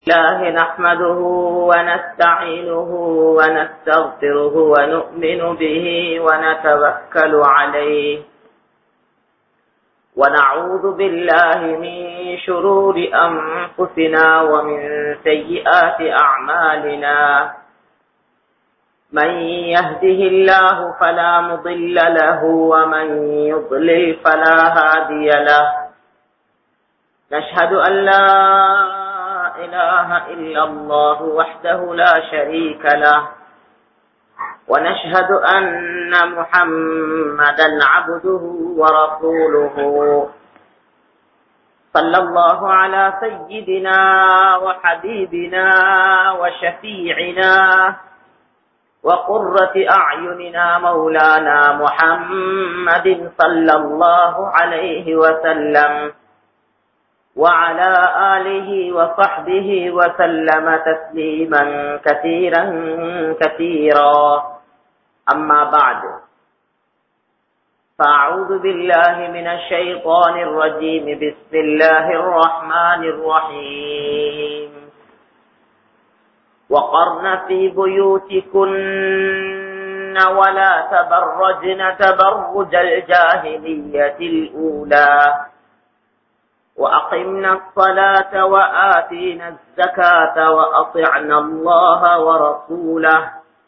الله نحمده ونستعينه ونستغفره ونؤمن به ونتوكل عليه ونعوذ بالله من شرور أنفسنا ومن سيئات أعمالنا من يهده الله فلا مضل له ومن يضلل فلا هادي له نشهد أن لا إله إلا الله وحده لا شريك له ونشهد أن محمدا عبده ورسوله صلى الله على سيدنا وحبيبنا وشفيعنا وقرة أعيننا مولانا محمد صلى الله عليه وسلم وعلى آله وصحبه وسلم تسليما كثيرا كثيرا أما بعد فأعوذ بالله من الشيطان الرجيم بسم الله الرحمن الرحيم وقرن في بيوتكن ولا تبرجن تبرج الجاهلية الأولى وأقمنا الصلاة وآتينا الزكاة وأطعنا الله ورسوله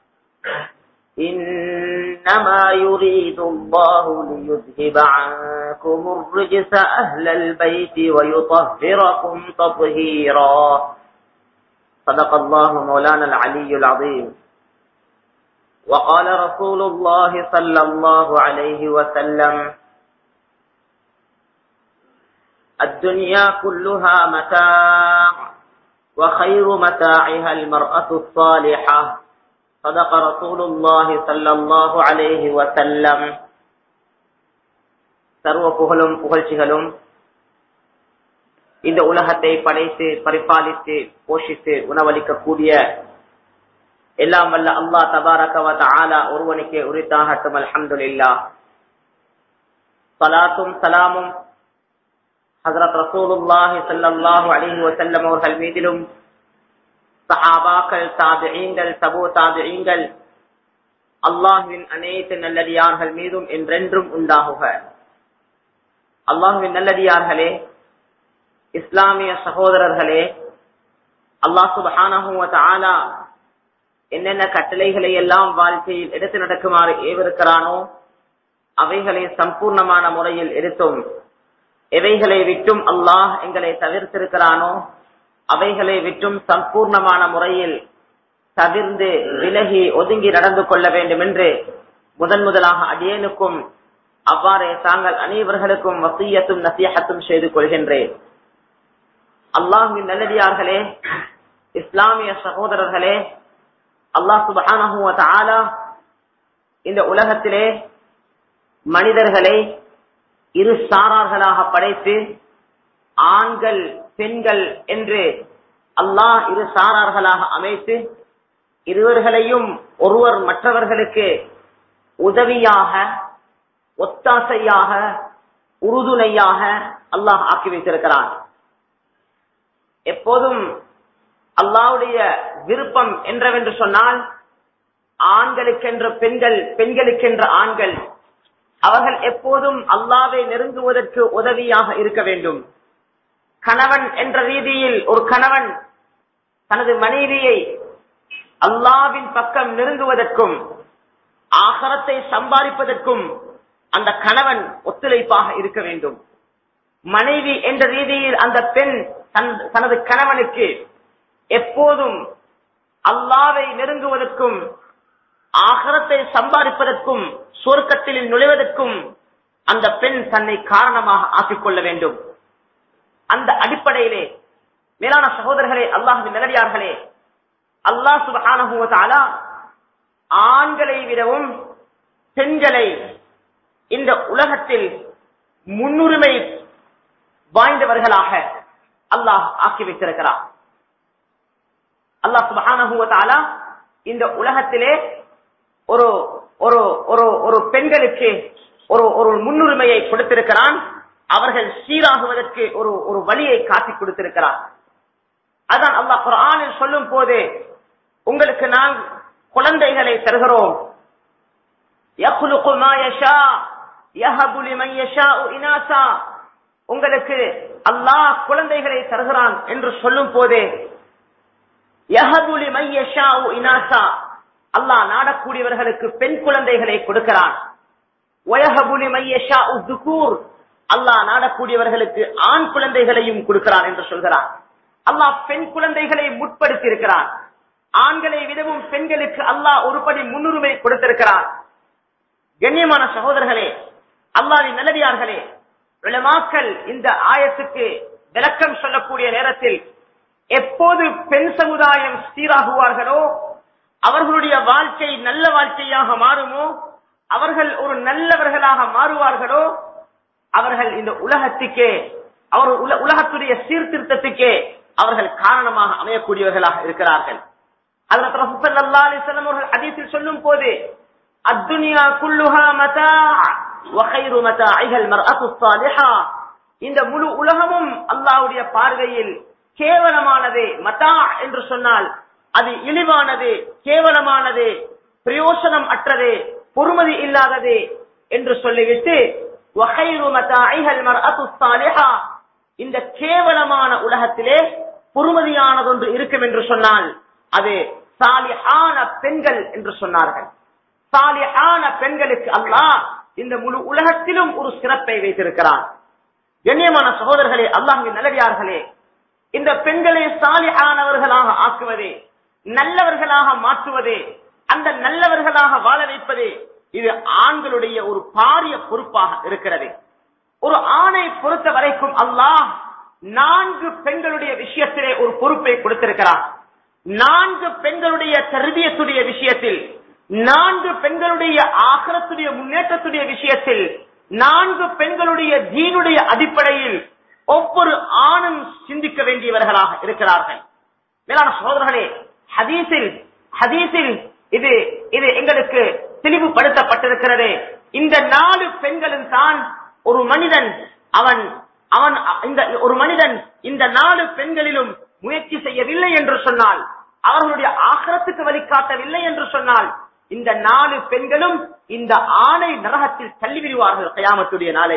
إنما يريد الله ليذهب عنكم الرجس أهل البيت ويطهركم تطهيرا صدق الله مولانا العلي العظيم وقال رسول الله صلى الله عليه وسلم الدنيا كلها متاع وخير متاعها المرأة الصالحة صدق رسول الله صلى الله عليه وسلم சர்வ புகழும் புகழ்ச்சிகளும் இந்த உலகத்தை படைத்து பரிபாலித்து போஷித்து உணவளிக்கக்கூடிய எல்லாம் வல்ல அல்லா தபாரகவத ஆலா ஒருவனுக்கு உரித்தாகட்டும் அல்ஹம்துலில்லா சலாத்தும் சலாமும் ஹசரத் ரசூலுல்லாஹி ஸல்லல்லாஹு அலைஹி வஸல்லம் அவர்கள் மீதிலும் சஹாபாக்கள் தாபிஈன்கள் தபு தாபிஈன்கள் அல்லாஹ்வின் அனைத்து நல்லடியார்கள் மீதும் என்றென்றும் உண்டாகுக அல்லாஹ்வின் நல்லடியார்களே இஸ்லாமிய சகோதரர்களே அல்லாஹ் சுப்ஹானஹு வ தஆலா என்னென்ன கட்டளைகளை எல்லாம் வாழ்க்கையில் எடுத்து நடக்குமாறு ஏவிருக்கிறானோ அவைகளை சம்பூர்ணமான முறையில் எடுத்தும் எவைகளை விட்டும் அல்லாஹ் எங்களை தவிர்த்திருக்கிறானோ அவைகளை விட்டும் சம்பூர்ணமான முறையில் தவிர்ந்து விலகி ஒதுங்கி நடந்து கொள்ள வேண்டும் என்று முதன் முதலாக அடியேனுக்கும் அவ்வாறே தாங்கள் அனைவர்களுக்கும் வசியத்தும் நசியகத்தும் செய்து கொள்கின்றேன் அல்லாஹின் நல்லடியார்களே இஸ்லாமிய சகோதரர்களே அல்லாஹ் சுபானஹூ இந்த உலகத்திலே மனிதர்களை இரு சாரார்களாக படைத்து ஆண்கள் பெண்கள் என்று அல்லாஹ் இரு சாரார்களாக அமைத்து இருவர்களையும் ஒருவர் மற்றவர்களுக்கு உதவியாக ஒத்தாசையாக உறுதுணையாக அல்லாஹ் ஆக்கி வைத்திருக்கிறான் எப்போதும் அல்லாவுடைய விருப்பம் என்றவென்று சொன்னால் ஆண்களுக்கென்ற பெண்கள் பெண்களுக்கென்ற ஆண்கள் அவர்கள் எப்போதும் அல்லாவை நெருங்குவதற்கு உதவியாக இருக்க வேண்டும் கணவன் என்ற ரீதியில் ஒரு கணவன் தனது மனைவியை அல்லாவின் பக்கம் நெருங்குவதற்கும் ஆகரத்தை சம்பாதிப்பதற்கும் அந்த கணவன் ஒத்துழைப்பாக இருக்க வேண்டும் மனைவி என்ற ரீதியில் அந்த பெண் தனது கணவனுக்கு எப்போதும் அல்லாவை நெருங்குவதற்கும் ஆகரத்தை சம்பாதிப்பதற்கும் சொர்க்கத்தில் நுழைவதற்கும் அந்த பெண் தன்னை காரணமாக ஆக்கிக் கொள்ள வேண்டும் அந்த அடிப்படையிலே மேலான சகோதரர்களே அல்லாஹின் நிலடியார்களே அல்லாஹ் சுபகான ஆண்களை விடவும் பெண்களை இந்த உலகத்தில் முன்னுரிமை வாய்ந்தவர்களாக அல்லாஹ் ஆக்கி வைத்திருக்கிறார் அல்லாஹ் சுபகான இந்த உலகத்திலே ஒரு ஒரு ஒரு ஒரு பெண்களுக்கு ஒரு ஒரு முன்னுரிமையை கொடுத்திருக்கிறான் அவர்கள் சீராகுவதற்கு ஒரு ஒரு வழியை காட்டிக் கொடுத்திருக்கிறார் அதான் அல்லாஹ் குர்ஆனில் சொல்லும் போது உங்களுக்கு நாம் குழந்தைகளை தருகிறோம் يخلق ما يشاء يهب لمن يشاء إناثا உங்களுக்கு அல்லாஹ் குழந்தைகளை தருகிறான் என்று சொல்லும் போதே யஹபு லிமன் யஷாஉ இனாசா அல்லாஹ் நாடக்கூடியவர்களுக்கு பெண் குழந்தைகளை கொடுக்கிறான் வயஹபு லிமன் யஷாஉ துகூர் அல்லாஹ் நாடக்கூடியவர்களுக்கு ஆண் குழந்தைகளையும் கொடுக்கிறான் என்று சொல்கிறான் அல்லாஹ் பெண் குழந்தைகளை முற்படுத்தி இருக்கிறான் ஆண்களை விடவும் பெண்களுக்கு அல்லாஹ் ஒருபடி முன்னுரிமை கொடுத்திருக்கிறான் கண்ணியமான சகோதரர்களே அல்லாவின் நல்லடியார்களே உலமாக்கள் இந்த ஆயத்துக்கு விளக்கம் சொல்லக்கூடிய நேரத்தில் எப்போது பெண் சமுதாயம் சீராகுவார்களோ அவர்களுடைய வாழ்க்கை நல்ல வாழ்க்கையாக மாறுமோ அவர்கள் ஒரு நல்லவர்களாக மாறுவார்களோ அவர்கள் இந்த உலகத்துக்கே அவர் உல- உலகத்துடைய சீர்திருத்தத்துக்கே அவர்கள் காரணமாக அமையக்கூடியவர்களாக இருக்கிறார்கள் அதற்கு ரசூல் ஸல்லல்லாஹு அலைஹி வஸல்லம் அவர்கள் ஹதீஸில் சொல்லும் போது அத்துனியா குல்லுஹா மதா வகைரு மதாஇஹல் மர்அத்து ஸாலிஹா இந்த முழு உலகமும் அல்லாஹ்வுடைய பார்வையில் கேவலமானது மதா என்று சொன்னால் அது இழிவானது கேவலமானது பிரயோசனம் அற்றது பொறுமதி இல்லாதது என்று சொல்லிவிட்டு வகைரு மதாஇஹல் மர்அத்து ஸாலிஹா இந்த கேவலமான உலகத்திலே பொறுமதியானதொன்று இருக்கும் என்று சொன்னால் அது சாலிஹான பெண்கள் என்று சொன்னார்கள் சாலிஹான பெண்களுக்கு அல்லாஹ் இந்த முழு உலகத்திலும் ஒரு சிறப்பை வைத்திருக்கிறான் கண்ணியமான சகோதரர்களே அல்லாஹின் நல்லடியார்களே இந்த பெண்களை சாலிஹானவர்களாக ஆக்குவதே நல்லவர்களாக மாற்றுவதே அந்த நல்லவர்களாக வாழ வைப்பதே இது ஆண்களுடைய ஒரு பாரிய பொறுப்பாக இருக்கிறது ஒரு ஆணை பொறுத்த வரைக்கும் அல்லாஹ் நான்கு பெண்களுடைய விஷயத்திலே ஒரு பொறுப்பை கொடுத்திருக்கிறார் நான்கு பெண்களுடைய தருவியத்துடைய விஷயத்தில் நான்கு பெண்களுடைய ஆகரத்துடைய முன்னேற்றத்துடைய விஷயத்தில் நான்கு பெண்களுடைய தீனுடைய அடிப்படையில் ஒவ்வொரு ஆணும் சிந்திக்க வேண்டியவர்களாக இருக்கிறார்கள் மேலான சகோதரர்களே ஹதீஸில் ஹதீஸில் இது இது எங்களுக்கு தெளிவுபடுத்தப்பட்டிருக்கிறது இந்த நாலு பெண்களும் தான் ஒரு மனிதன் அவன் அவன் இந்த ஒரு மனிதன் இந்த நாலு பெண்களிலும் முயற்சி செய்யவில்லை என்று சொன்னால் அவர்களுடைய ஆகரத்துக்கு வழிகாட்டவில்லை என்று சொன்னால் இந்த நாலு பெண்களும் இந்த ஆணை நரகத்தில் தள்ளி விடுவார்கள் கயாமத்துடைய நாளை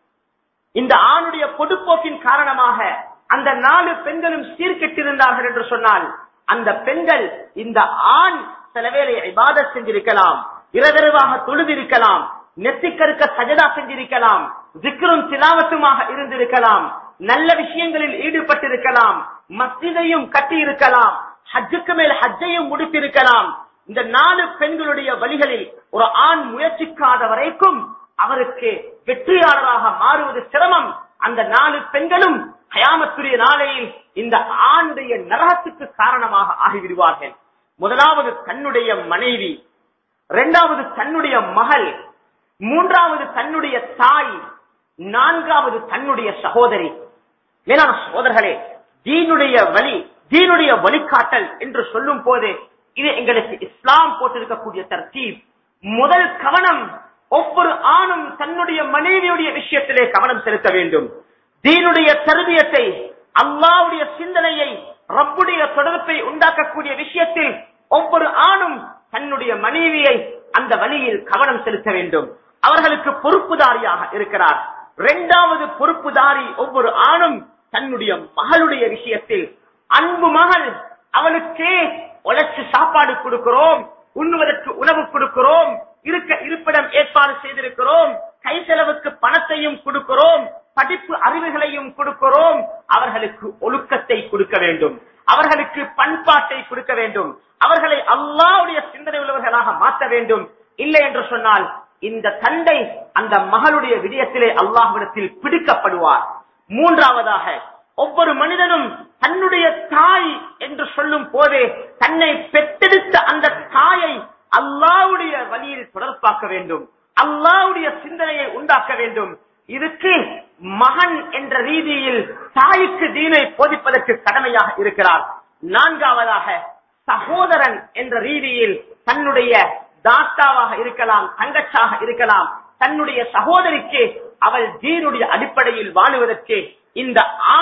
இந்த ஆணுடைய பொதுப்போக்கின் காரணமாக அந்த நாலு பெண்களும் சீர்கெட்டிருந்தார்கள் என்று சொன்னால் அந்த பெண்கள் இந்த ஆண் சில வேளை இபாதத் செஞ்சிருக்கலாம் இரவிரவாக தொழுதிருக்கலாம் நெத்திக்கருக்க சஜதா செஞ்சிருக்கலாம் ஜிக்ரும் திலாவத்துமாக இருந்திருக்கலாம் நல்ல விஷயங்களில் ஈடுபட்டிருக்கலாம் மஸ்ஜிதையும் கட்டி இருக்கலாம் ஹஜ்ஜுக்கு மேல் ஹஜ்ஜையும் முடித்திருக்கலாம் இந்த நாலு பெண்களுடைய வழிகளில் ஒரு ஆண் முயற்சிக்காத வரைக்கும் அவருக்கு வெற்றியாளராக மாறுவது சிரமம் அந்த நாலு பெண்களும் கயாமத்துடைய நாளையில் இந்த ஆணுடைய நரகத்துக்கு காரணமாக ஆகிவிடுவார்கள் முதலாவது தன்னுடைய மனைவி இரண்டாவது தன்னுடைய மகள் மூன்றாவது தன்னுடைய தாய் நான்காவது தன்னுடைய சகோதரி மேலான சகோதரர்களே தீனுடைய வழி தீனுடைய வழிகாட்டல் என்று சொல்லும் போது இது எங்களுக்கு இஸ்லாம் போட்டிருக்கக்கூடிய தர்த்தீப் முதல் கவனம் ஒவ்வொரு ஆணும் தன்னுடைய மனைவியுடைய விஷயத்திலே கவனம் செலுத்த வேண்டும் தீனுடைய தருவியத்தை அல்லாவுடைய சிந்தனையை ரப்புடைய தொடர்பை உண்டாக்கக்கூடிய விஷயத்தில் ஒவ்வொரு ஆணும் தன்னுடைய மனைவியை அந்த வழியில் கவனம் செலுத்த வேண்டும் அவர்களுக்கு பொறுப்புதாரியாக இருக்கிறார் இரண்டாவது பொறுப்புதாரி ஒவ்வொரு ஆணும் தன்னுடைய மகளுடைய விஷயத்தில் அன்பு மகள் அவளுக்கே உழைச்சு சாப்பாடு கொடுக்கிறோம் உண்ணுவதற்கு உணவு கொடுக்கிறோம் இருக்க இருப்பிடம் ஏற்பாடு செய்திருக்கிறோம் கை செலவுக்கு பணத்தையும் கொடுக்கிறோம் படிப்பு அறிவுகளையும் கொடுக்கிறோம் அவர்களுக்கு ஒழுக்கத்தை கொடுக்க வேண்டும் அவர்களுக்கு பண்பாட்டை கொடுக்க வேண்டும் அவர்களை அல்லாவுடைய சிந்தனை உள்ளவர்களாக மாற்ற வேண்டும் இல்லை என்று சொன்னால் இந்த தந்தை அந்த மகளுடைய விடயத்திலே அல்லாஹ்விடத்தில் பிடிக்கப்படுவார் மூன்றாவதாக ஒவ்வொரு மனிதனும் தன்னுடைய தாய் என்று சொல்லும் போதே தன்னை பெற்றெடுத்த அந்த தாயை அல்லாவுடைய வழியில் தொடர்பாக்க வேண்டும் அல்லாவுடைய சிந்தனையை உண்டாக்க வேண்டும் இதுக்கு மகன் என்ற ரீதியில் தாய்க்கு தீனை போதிப்பதற்கு கடமையாக இருக்கிறார் நான்காவதாக சகோதரன் என்ற ரீதியில் தன்னுடைய தாத்தாவாக இருக்கலாம் தங்கச்சாக இருக்கலாம் தன்னுடைய சகோதரிக்கு அவள் தீனுடைய அடிப்படையில் வாழுவதற்கு இந்த ஆண்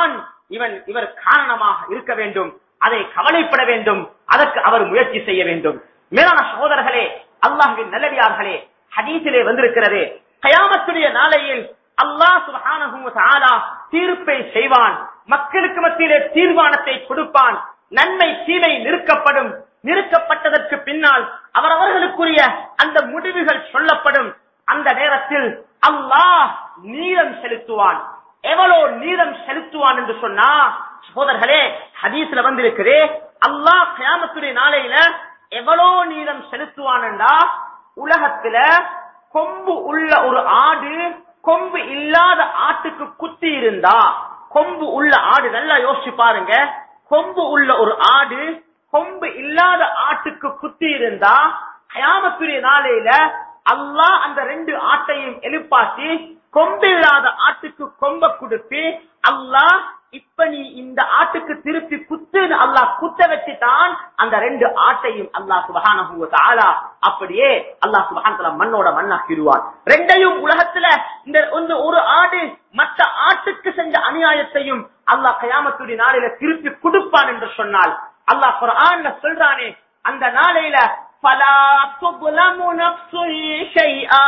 இவன் இவர் காரணமாக இருக்க வேண்டும் அதை கவலைப்பட வேண்டும் அதற்கு அவர் முயற்சி செய்ய வேண்டும் மேலான சகோதரர்களே அல்லாஹுவின் நல்லடியார்களே ஹதீஸிலே வந்திருக்கிறது கயாமத்துடைய நாளையில் அல்லாஹ் சுப்ஹானஹு வ தஆலா தீர்ப்பை செய்வான் மக்களுக்கு மத்தியிலே தீர்மானத்தை கொடுப்பான் நன்மை தீமை நிறுக்கப்படும் நிறுக்கப்பட்டதற்கு பின்னால் அவரவர்களுக்குரிய அந்த முடிவுகள் சொல்லப்படும் அந்த நேரத்தில் அல்லாஹ் நீரம் செலுத்துவான் எவ்வளவு நீரம் செலுத்துவான் என்று சொன்னா சகோதரர்களே ஹதீஸ்ல வந்திருக்கிறே அல்லாஹ் கியாமத்துடைய நாளையில எவ்வளவு நீரம் செலுத்துவான்டா உலகத்துல கொம்பு உள்ள ஒரு ஆடு கொம்பு இல்லாத ஆட்டுக்கு குத்தி இருந்தா கொம்பு உள்ள ஆடு நல்லா யோசிச்சு பாருங்க கொம்பு உள்ள ஒரு ஆடு கொம்பு இல்லாத ஆட்டுக்கு குத்தி இருந்தா கயாமத்துடைய நாளையில அல்லாஹ் அந்த ரெண்டு ஆட்டையும் எழுப்பாட்டி கொம்பில்லாத ஆட்டுக்கு கொம்ப கொடுத்து அல்லாஹ் இப்ப நீ இந்த ஆட்டுக்கு திருப்பி குத்து அல்லாஹ் குத்த வச்சுதான் அந்த ரெண்டு ஆட்டையும் அல்லாஹ் சுபஹானஹு வ தஆலா அப்படியே அல்லாஹ் சுபஹானஹு வ தஆலா மண்ணோட மண்ணாக்கிடுவான் ரெண்டையும் உலகத்துல இந்த இந்த ஒரு ஆடு மற்ற ஆட்டுக்கு செஞ்ச அநியாயத்தையும் அல்லாஹ் கயாமத்துடைய நாளையில திருப்பி கொடுப்பான் என்று சொன்னால் அல்லாஹ் குர்ஆன்ல சொல்றானே அந்த நாளையில ஃபலா துظلمு நஃப்சுன் ஷைஆ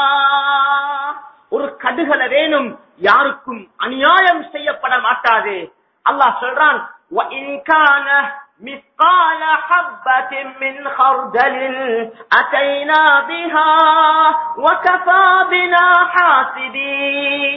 ஒரு கடுகல வேணும் யாருக்கும் அநியாயம் செய்யப்பட மாட்டாது அல்லாஹ் சொல்றான் وَإِنْ كَانَ مِثْقَالَ حَبَّةٍ مِّنْ خَرْدَلٍ أَتَيْنَا بِهَا وَكَفَى بِنَا حَاسِبِينَ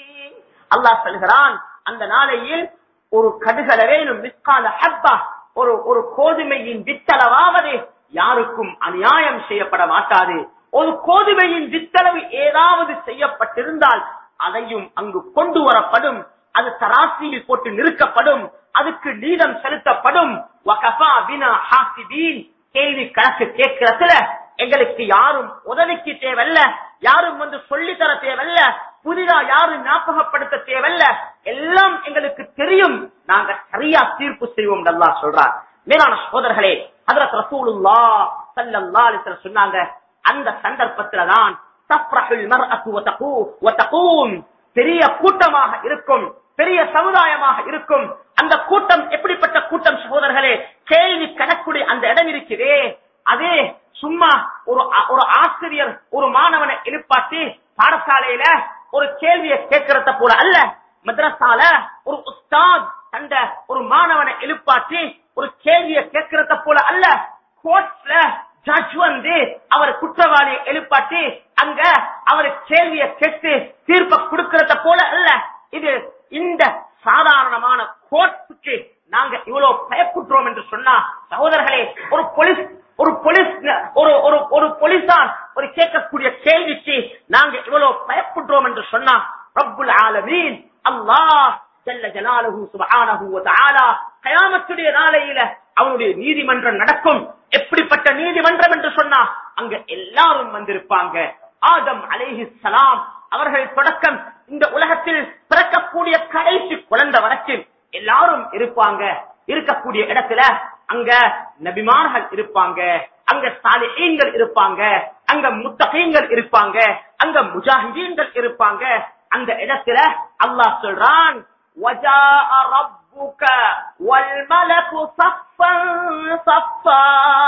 அல்லாஹ் சொல்கிறான் அந்த நாளையில் ஒரு கடுகல வேணும் மிஸ்கால ஹப்பா ஒரு ஒரு கோதுமையின் வித்தளவாவது யாருக்கும் அநியாயம் செய்யப்பட மாட்டாது ஒரு கோதுமையின் வித்தளவு ஏதாவது செய்யப்பட்டிருந்தால் அதையும் அங்கு கொண்டு வரப்படும் அது தராசியில் போட்டு நிறுக்கப்படும் அதுக்கு நீதம் செலுத்தப்படும் வகஃபா பினா ஹாசிபீன் கேள்வி கணக்கு கேட்கிறதுல எங்களுக்கு யாரும் உதவிக்கு தேவையில்ல யாரும் வந்து சொல்லி தர தேவையில்ல புதிதா யாரும் ஞாபகப்படுத்த தேவையில்ல எல்லாம் எங்களுக்கு தெரியும் நாங்க சரியா தீர்ப்பு செய்வோம் நல்லா சொல்றார் மேலான சோதர்களே ஹதரத் ரசூலுல்லா ஸல்லல்லாஹு அலைஹி வஸல்லம் சொன்னாங்க அந்த சந்தர்ப்பத்துல தான் தஃப்ரஹுல் மர்அத்து வ தகூ வ தகூம் பெரிய கூட்டமாக இருக்கும் பெரிய சமுதாயமாக இருக்கும் அந்த கூட்டம் எப்படிப்பட்ட கூட்டம் சகோதரர்களே கேள்வி கணக்குடைய அந்த இடம் இருக்கிறதே அதே சும்மா ஒரு ஆ- ஒரு ஆசிரியர் ஒரு மாணவனை எழுப்பாட்டி பாடசாலையில ஒரு கேள்வியை கேட்கறத போல அல்ல மദ്രസാல ஒரு உஸ்தாத் கண்ட ஒரு மாணவனை எழுப்பாட்டி ஒரு கேள்வியை கேட்கறத போல அல்ல கோர்ட்ல ஜட்ஜ் வந்து அவர் குற்றவாளியை எழுப்பாட்டி அங்க அவர் கேள்வியை கேட்டு தீர்ப்பை கொடுக்கறத போல அல்ல இது இந்த சாதாரணமான கோர்ட்டுக்கு நாங்க இவ்வளவு பயப்படுறோம் என்று சொன்னா சகோதரர்களே ஒரு போலீஸ் ஒரு போலீஸ் ஒரு ஒரு ஒரு போலீசார் ஒரு கேட்கக்கூடிய கேள்விக்கு நாங்க இவ்வளவு பயப்படுறோம் என்று சொன்னா ரப்புல் ஆலமீன் அல்லாஹ் ஜல்ல ஜலாலுஹு சுப்ஹானஹு வ தஆலா கயாமத்துடைய நாளையில அவனுடைய நீதிமன்றம் நடக்கும் எப்படிப்பட்ட நீதிமன்றம் என்று சொன்னா அங்க எல்லாரும் வந்திருப்பாங்க ஆதம் அலைஹிஸ்ஸலாம் அவர்கள் தொடக்கம் இந்த உலகத்தில் பிறக்கக்கூடிய கடைசி குழந்தை வரைக்கும் எல்லாரும் இருப்பாங்க இருக்கக்கூடிய இடத்துல அங்க நபிமார்கள் இருப்பாங்க அங்க சாலிஹீன்கள் இருப்பாங்க அங்க முத்தகீன்கள் இருப்பாங்க அங்க முஜாஹிதீன்கள் இருப்பாங்க அந்த இடத்துல அல்லாஹ் சொல்றான் وَجَاءَ رَبُّكَ وَالْمَلَكُ صَفًّا صَفًّا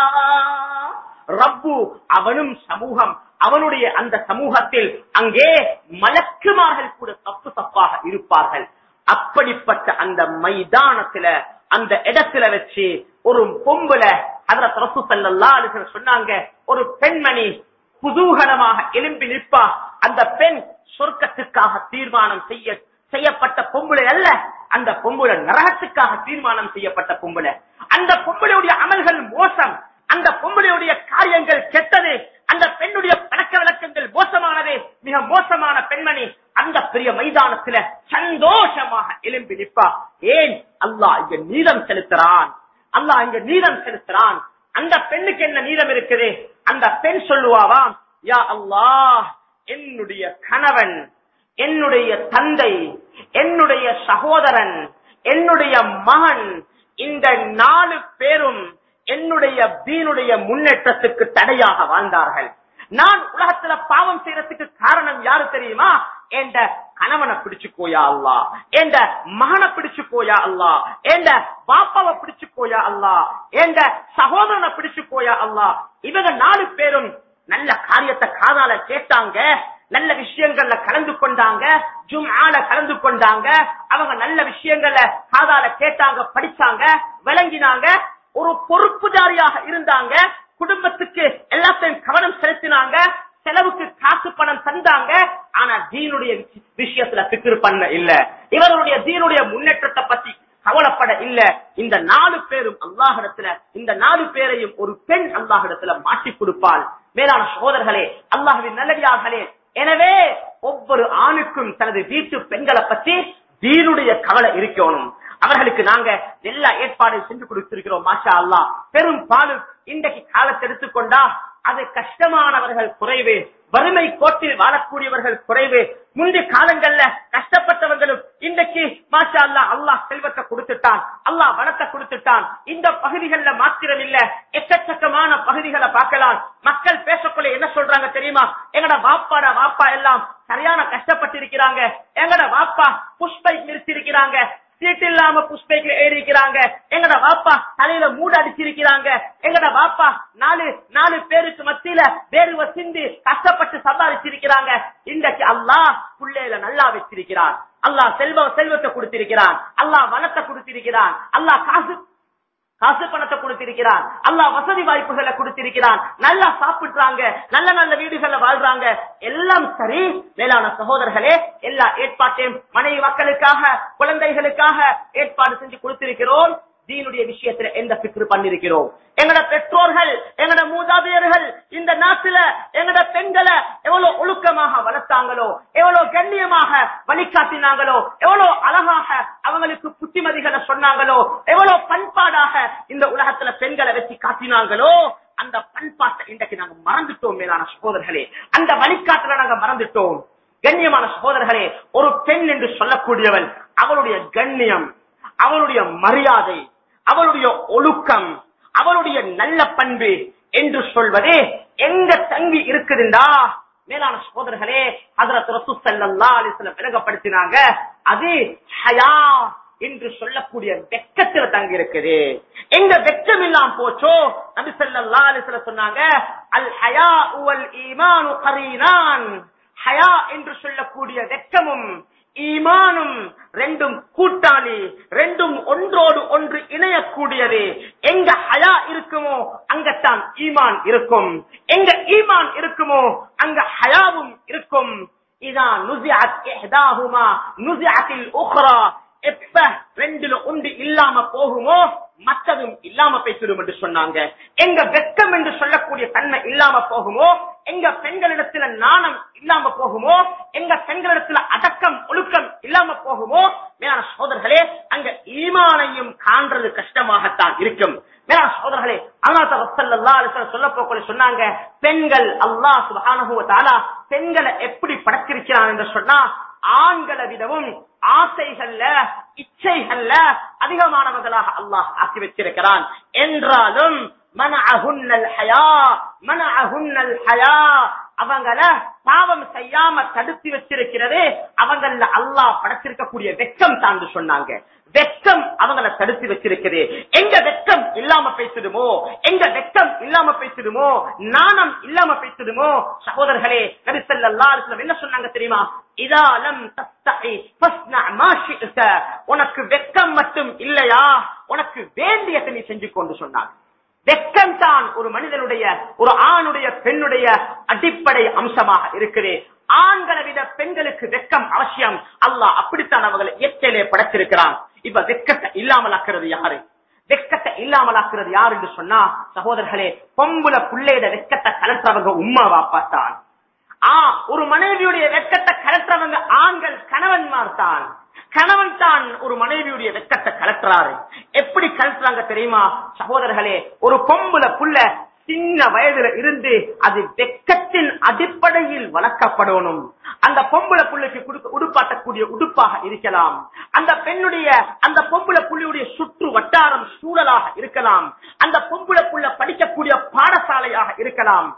ரப்பு அவனும் சமூகம் அவனுடைய அந்த சமூகத்தில் அங்கே மலக்குமார்கள் கூட தப்பு தப்பாக இருப்பார்கள் அப்படிப்பட்ட அந்த மைதானத்துல அந்த இடத்துல வச்சு ஒரு பொம்புல அதுல ரசூ ஸல்லல்லாஹு அலைஹி வஸல்லம் சொன்னாங்க ஒரு பெண்மணி குதூகலமாக எழும்பி நிற்பா அந்த பெண் சொர்க்கத்துக்காக தீர்மானம் செய்ய செய்யப்பட்ட பொம்புளை அல்ல அந்த பொம்புல நரகத்துக்காக தீர்மானம் செய்யப்பட்ட பொம்புல அந்த பொம்புளையுடைய அமல்கள் மோசம் அந்த பொம்புளையுடைய காரியங்கள் கெட்டது அந்த பெண்ணுடைய பழக்க வழக்கங்கள் மோசமானது மிக மோசமான பெண்மணி அந்த பெரிய மைதானத்துல சந்தோஷமாக எழும்பி நிற்பா ஏன் அல்லாஹ் இங்க நீதம் செலுத்துறான் அல்லாஹ் இங்க நீதம் செலுத்துறான் அந்த பெண்ணுக்கு என்ன நீதம் இருக்குது அந்த பெண் சொல்லுவாவாம் யா அல்லாஹ் என்னுடைய கணவன் என்னுடைய தந்தை என்னுடைய சகோதரன் என்னுடைய மகன் இந்த நாலு பேரும் என்னுடைய தீனுடைய முன்னேற்றத்துக்கு தடையாக வாழ்ந்தார்கள் நான் உலகத்துல பாவம் செய்யறதுக்கு காரணம் யாரு தெரியுமா என்ற கணவனை பிடிச்சுக்கோயா அல்லா எந்த மகனை பிடிச்சுக்கோயா அல்லா எந்த பாப்பாவை பிடிச்சுக்கோயா அல்லா எந்த சகோதரனை பிடிச்சுக்கோயா அல்லா இவங்க நாலு பேரும் நல்ல காரியத்தை காதால கேட்டாங்க நல்ல விஷயங்கள்ல கலந்து கொண்டாங்க ஜும்ஆல கலந்து கொண்டாங்க அவங்க நல்ல விஷயங்கள்ல காதால கேட்டாங்க படிச்சாங்க விளங்கினாங்க ஒரு பொறுப்புதாரியாக இருந்தாங்க குடும்பத்துக்கு எல்லாத்தையும் கவனம் செலுத்தினாங்க செலவுக்கு காசு பணம் தந்தாங்க ஆனா தீனுடைய விஷயத்துல பிக்கிரு பண்ண இல்ல இவருடைய தீனுடைய முன்னேற்றத்தை பத்தி கவலைப்பட இல்ல இந்த நாலு பேரும் அல்லாஹிடத்துல இந்த நாலு பேரையும் ஒரு பெண் அல்லாஹிடத்துல மாட்டி கொடுப்பாள் மேலான சகோதரர்களே அல்லாஹுவின் நல்லடியார்களே எனவே ஒவ்வொரு ஆணுக்கும் தனது வீட்டு பெண்களை பற்றி தீனுடைய கவலை இருக்கணும் அவர்களுக்கு நாங்க எல்லா ஏற்பாடையும் செஞ்சு கொடுத்திருக்கிறோம் மாஷா அல்லா பெரும் பாலு இன்றைக்கு காலத்தை எடுத்துக்கொண்டா அது கஷ்டமானவர்கள் குறைவு வறுமை கோட்டில் வாழக்கூடியவர்கள் குறைவு முந்தைய காலங்கள்ல கஷ்டப்பட்டவர்களும் இன்றைக்கு மாஷா அல்லா அல்லாஹ் செல்வத்தை கொடுத்துட்டான் அல்லாஹ் வளத்தை கொடுத்துட்டான் இந்த பகுதிகள்ல மாத்திரம் இல்ல எக்கச்சக்கமான பகுதிகளை பார்க்கலாம் மக்கள் பேசக்குள்ள என்ன சொல்றாங்க தெரியுமா எங்கட வாப்பாட வாப்பா எல்லாம் சரியான கஷ்டப்பட்டு இருக்கிறாங்க எங்கட வாப்பா புஷ்பை நிறுத்திருக்கிறாங்க சீட் இல்லாம புஷ்பைக்கு ஏறி இருக்கிறாங்க எங்கட வாப்பா தலையில மூடு அடிச்சிருக்கிறாங்க எங்கட வாப்பா நாலு நாலு பேருக்கு மத்தியில வேர்வை சிந்தி கஷ்டப்பட்டு சம்பாதிச்சிருக்கிறாங்க இன்றைக்கு அல்லாஹ் புள்ளையில நல்லா வச்சிருக்கிறான் அல்லாஹ் செல்வ செல்வத்தை கொடுத்திருக்கிறான் அல்லாஹ் வனத்தை கொடுத்திருக்கிறான் அல்லாஹ் காசு காசு பணத்தை கொடுத்திருக்கிறான் அல்லாஹ் வசதி வாய்ப்புகளை கொடுத்திருக்கிறான் நல்லா சாப்பிடுறாங்க நல்ல நல்ல வீடுகள்ல வாழ்றாங்க எல்லாம் சரி மேலான சகோதரர்களே எல்லா ஏற்பாட்டையும் மனைவி மக்களுக்காக குழந்தைகளுக்காக ஏற்பாடு செஞ்சு கொடுத்திருக்கிறோம் தீனுடைய விஷயத்துல எந்த பிக்ரு பண்ணிருக்கிறோம் எங்கட பெற்றோர்கள் எங்கட மூதாதையர்கள் இந்த நாட்டுல எங்கட பெண்களை எவ்வளவு ஒழுக்கமாக வளர்த்தாங்களோ எவ்வளவு கண்ணியமாக வழிகாட்டினாங்களோ எவ்வளவு அழகாக அவங்களுக்கு புத்திமதிகளை சொன்னாங்களோ எவ்வளவு பண்பாடாக இந்த உலகத்துல பெண்களை வச்சு காட்டினாங்களோ அந்த பண்பாட்டை இன்றைக்கு நாங்க மறந்துட்டோம் மேலான சகோதரர்களே அந்த வழிகாட்டுல நாங்க மறந்துட்டோம் கண்ணியமான சகோதரர்களே ஒரு பெண் என்று சொல்லக்கூடியவள் அவளுடைய கண்ணியம் அவளுடைய மரியாதை அவளுடைய ஒழுக்கம் அவளுடைய நல்ல பண்பு என்று சொல்வதே எங்க தங்கி இருக்குதுண்டா மேலான சகோதரர்களே ஹதரத் ரசூல் ஸல்லல்லாஹு அலைஹி வஸல்லம் விளங்கப்படுத்தினாங்க அது ஹயா என்று சொல்லக்கூடிய வெக்கத்துல தங்கி இருக்குது எங்க வெக்கம் இல்லாம போச்சோ நபி ஸல்லல்லாஹு அலைஹி வஸல்லம் சொன்னாங்க அல் ஹயா வல் ஈமானு கரீனான் ஹயா என்று சொல்லக்கூடிய வெக்கமும் ஈமானும் ரெண்டும் கூட்டாளி ரெண்டும் ஒன்றோடு ஒன்று இணையக்கூடியது எங்க ஹயா இருக்குமோ அங்கத்தான் ஈமான் இருக்கும் எங்க ஈமான் இருக்குமோ அங்க ஹயாவும் இருக்கும் இதான் நுசிஅத் இஹ்தாஹுமா நுசிஅத்தில் உக்ரா எப்ப ரெண்டுல ஒன்று இல்லாம போகுமோ மற்றதும் இல்லாம பேசிடும் என்று சொன்னாங்க எங்க வெக்கம் என்று சொல்லக்கூடிய தன்மை இல்லாம போகுமோ எங்க பெண்களிடத்துல நாணம் இல்லாம போகுமோ எங்க பெண்களிடத்துல அடக்கம் ஒழுக்கம் இல்லாம போகுமோ மேலான சோதர்களே அங்க ஈமானையும் காண்றது கஷ்டமாகத்தான் இருக்கும் மேலான சோதர்களே அல்லாஹ் சொல்ல போக்களை சொன்னாங்க பெண்கள் அல்லாஹ் சுபஹானஹு வ தஆலா பெண்களை எப்படி படைச்சிருக்கிறான் என்று சொன்னா ஆண்களை விடவும் ஆசைகள்ல இச்சைகள்ல அதிகமானவர்களாக அல்லாஹ் ஆக்கி வச்சிருக்கிறான் என்றாலும் மன அகுன்னல் ஹயா மன அகுன்னல் ஹயா அவங்கள பாவம் செய்யாம தடுத்து வச்சிருக்கிறது அவங்கள அல்லாஹ் படைச்சிருக்கக்கூடிய வெக்கம் தாண்டு சொன்னாங்க வெக்கம் அவங்கள தடுத்து வச்சிருக்குது எங்க வெக்கம் இல்லாம பேசிடுமோ எங்க வெக்கம் இல்லாம பேசிடுமோ நாணம் இல்லாம பேசிடுமோ சகோதரர்களே நபி ஸல்லல்லாஹு அலைஹி வஸல்லம் என்ன சொன்னாங்க தெரியுமா இதா லம் தஸ்தஹி ஃபஸ்னா மா ஷி'த உனக்கு வெக்கம் மட்டும் இல்லையா உனக்கு வேண்டியதை நீ செஞ்சு கொண்டு சொன்னாங்க வெக்கம் தான் ஒரு மனிதனுடைய ஒரு ஆணுடைய பெண்ணுடைய அடிப்படை அம்சமாக இருக்குது ஆண்களை விட பெண்களுக்கு வெக்கம் அவசியம் அல்லாஹ் அப்படித்தான் அவங்களை இயற்கையிலே படைச்சிருக்கிறான் இப்ப வெக்கத்தை இல்லாமலாக்குறது யாரு வெக்கத்தை இல்லாமலாக்குறது யாரு என்று சொன்னா சகோதரர்களே பொம்புல புள்ளையோட வெக்கத்தை கலற்றவங்க உம்மா வாப்பா தான் ஆ ஒரு மனைவியுடைய வெக்கத்தை கலற்றவங்க ஆண்கள் கணவன்மார் தான் கணவன் தான் ஒரு மனைவியுடைய வெக்கத்தை கலட்டுறாரு எப்படி கலட்டுறாங்க தெரியுமா சகோதரர்களே ஒரு பொம்புல புள்ள சின்ன வயதுல இருந்து அது வெக்கத்தின் அடிப்படையில் வளர்க்கப்படணும் அந்த பொம்பளை புள்ளைக்கு கொடுக்க உடுப்பாட்டக்கூடிய உடுப்பாக இருக்கலாம் அந்த பெண்ணுடைய அந்த பொம்பளை புள்ளியுடைய சுற்று வட்டாரம் சூழலாக இருக்கலாம் அந்த பொம்பளை புள்ள படிக்கக்கூடிய பாடசாலையாக இருக்கலாம்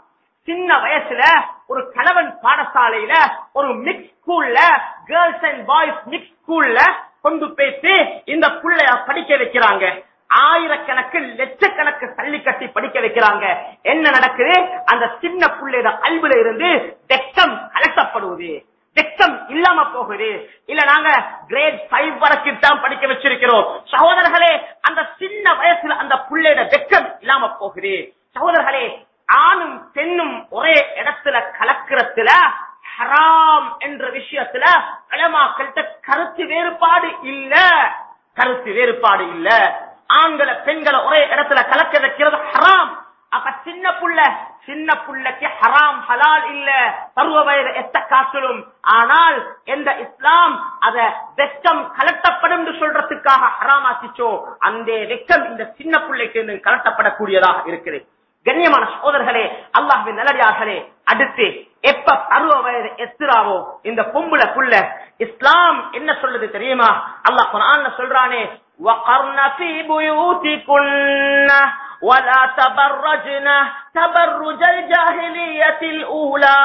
சின்ன வயசுல ஒரு கணவன் பாடசாலையில ஒரு மிக்ஸ் ஸ்கூல்ல கேர்ள்ஸ் அண்ட் பாய்ஸ் மிக்ஸ் ஸ்கூல்ல கொண்டு போயிட்டு இந்த புள்ளைய படிக்க வைக்கிறாங்க ஆயிரக்கணக்கு லட்சக்கணக்கு தள்ளி கட்டி படிக்க வைக்கிறாங்க என்ன நடக்குது அந்த சின்ன புள்ளையோட அல்புல இருந்து வெக்கம் கலட்டப்படுவது வெக்கம் இல்லாம போகுது இல்ல நாங்க கிரேட் ஃபைவ் வரைக்கும் தான் படிக்க வச்சிருக்கிறோம் சகோதரர்களே அந்த சின்ன வயசுல அந்த புள்ளையோட வெக்கம் இல்லாம போகுது சகோதரர்களே ஆணும் பெண்ணும் ஒரே இடத்துல கலக்கிறதுல ஹராம் என்ற விஷயத்துல அலமாக்கள்கிட்ட கருத்து வேறுபாடு இல்ல கருத்து வேறுபாடு இல்ல ஆண்களை பெண்களை ஒரே இடத்துல கலக்க வைக்கிறது ஹராம் அப்ப சின்ன புள்ள சின்ன புள்ளைக்கு ஹராம் ஹலால் இல்ல பருவ வயது எத்த காட்டிலும் ஆனால் எந்த இஸ்லாம் அத வெக்கம் கலட்டப்படும் என்று சொல்றதுக்காக ஹராம் ஆக்கிச்சோ அந்த வெக்கம் இந்த சின்ன பிள்ளைக்கு இருந்து கலட்டப்படக்கூடியதாக இருக்குது கண்ணியமான சோதர்களே அல்லாஹின் நல்லடியார்களே அடுத்து எப்ப பருவ வயது எத்துறாவோ இந்த பொம்புல புள்ள இஸ்லாம் என்ன சொல்லுது தெரியுமா அல்லாஹ் குரான்ல சொல்றானே وقرن في بيوتكن ولا تبرجن تبرج الجاهلية الأولى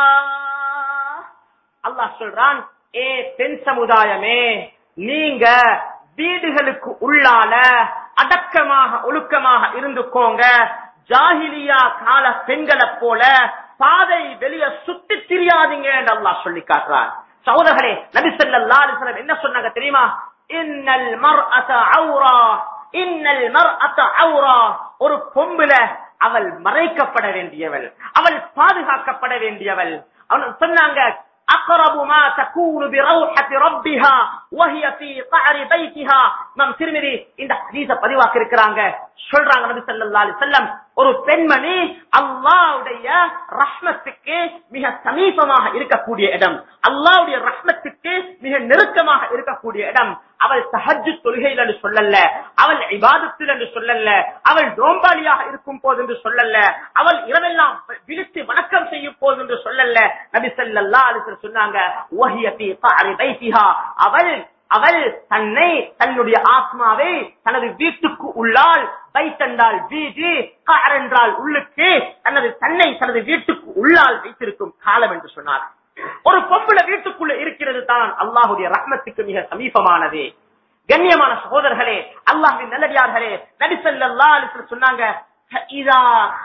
அல்லாஹ் சொல்றான் ஏ பெண் சமுதாயமே நீங்க வீடுகளுக்கு உள்ளால அடக்கமாக ஒழுக்கமாக இருந்துக்கோங்க ஜாகிலியா கால பெண்களை போல பாதை வெளிய சுத்தி திரியாதீங்க என்று அல்லாஹ் சொல்லி காட்டுறான் சகோதரர்களே நபி ஸல்லல்லாஹு அலைஹி வஸல்லம் என்ன சொன்னாங்க தெரியுமா இன்னல் மர்அத அவுரா இன்னல் மர்அத அவுரா ஒரு பொம்புல அவள் மறைக்கப்பட வேண்டியவள் அவள் பாதுகாக்கப்பட வேண்டியவள் அவன் சொன்னாங்க أقرب ما تكون بروحة ربها وهي في قعر بيتها நம் திருமதி இந்த ஹதீஸ பதிவாக்க இருக்கிறாங்க சொல்றாங்க நபி ஸல்லல்லாஹு அலைஹி வஸல்லம் ஒரு பெண்மணி அல்லாஹ்வுடைய ரஹ்மத்துக்கு மிக சமீபமாக இருக்கக்கூடிய இடம் அல்லாஹ்வுடைய ரஹ்மத்துக்கு மிக நெருக்கமாக இருக்கக்கூடிய இடம் அவள் தஹஜ்ஜுத் தொழுகையில் என்று சொல்லல்ல அவள் இபாதத்தில் என்று சொல்லல்ல அவள் நோம்பாளியாக இருக்கும் போது என்று சொல்லல்ல அவள் இரவெல்லாம் விழித்து வணக்கம் செய்யும் போது என்று சொல்லல்ல நபி ஸல்லல்லாஹு அலைஹி வஸல்லம் சொன்னாங்க வஹிய ஃபீ qa'ri பைத்திஹா அவள் அவள் தன்னை தன்னுடைய ஆத்மாவை தனது வீட்டுக்கு உள்ளால் வைத்தென்றால் வீடு கார் என்றால் உள்ளுக்கு தனது தன்னை தனது வீட்டுக்கு உள்ளால் வைத்திருக்கும் காலம் என்று சொன்னார் ஒரு பொம்பளை வீட்டுக்குள்ள இருக்கிறது தான் அல்லாஹுடைய ரஹ்மத்துக்கு மிக சமீபமானது கண்ணியமான சகோதரர்களே அல்லாஹின் நல்லடியார்களே நபிசல்லா சொன்னாங்க فإذا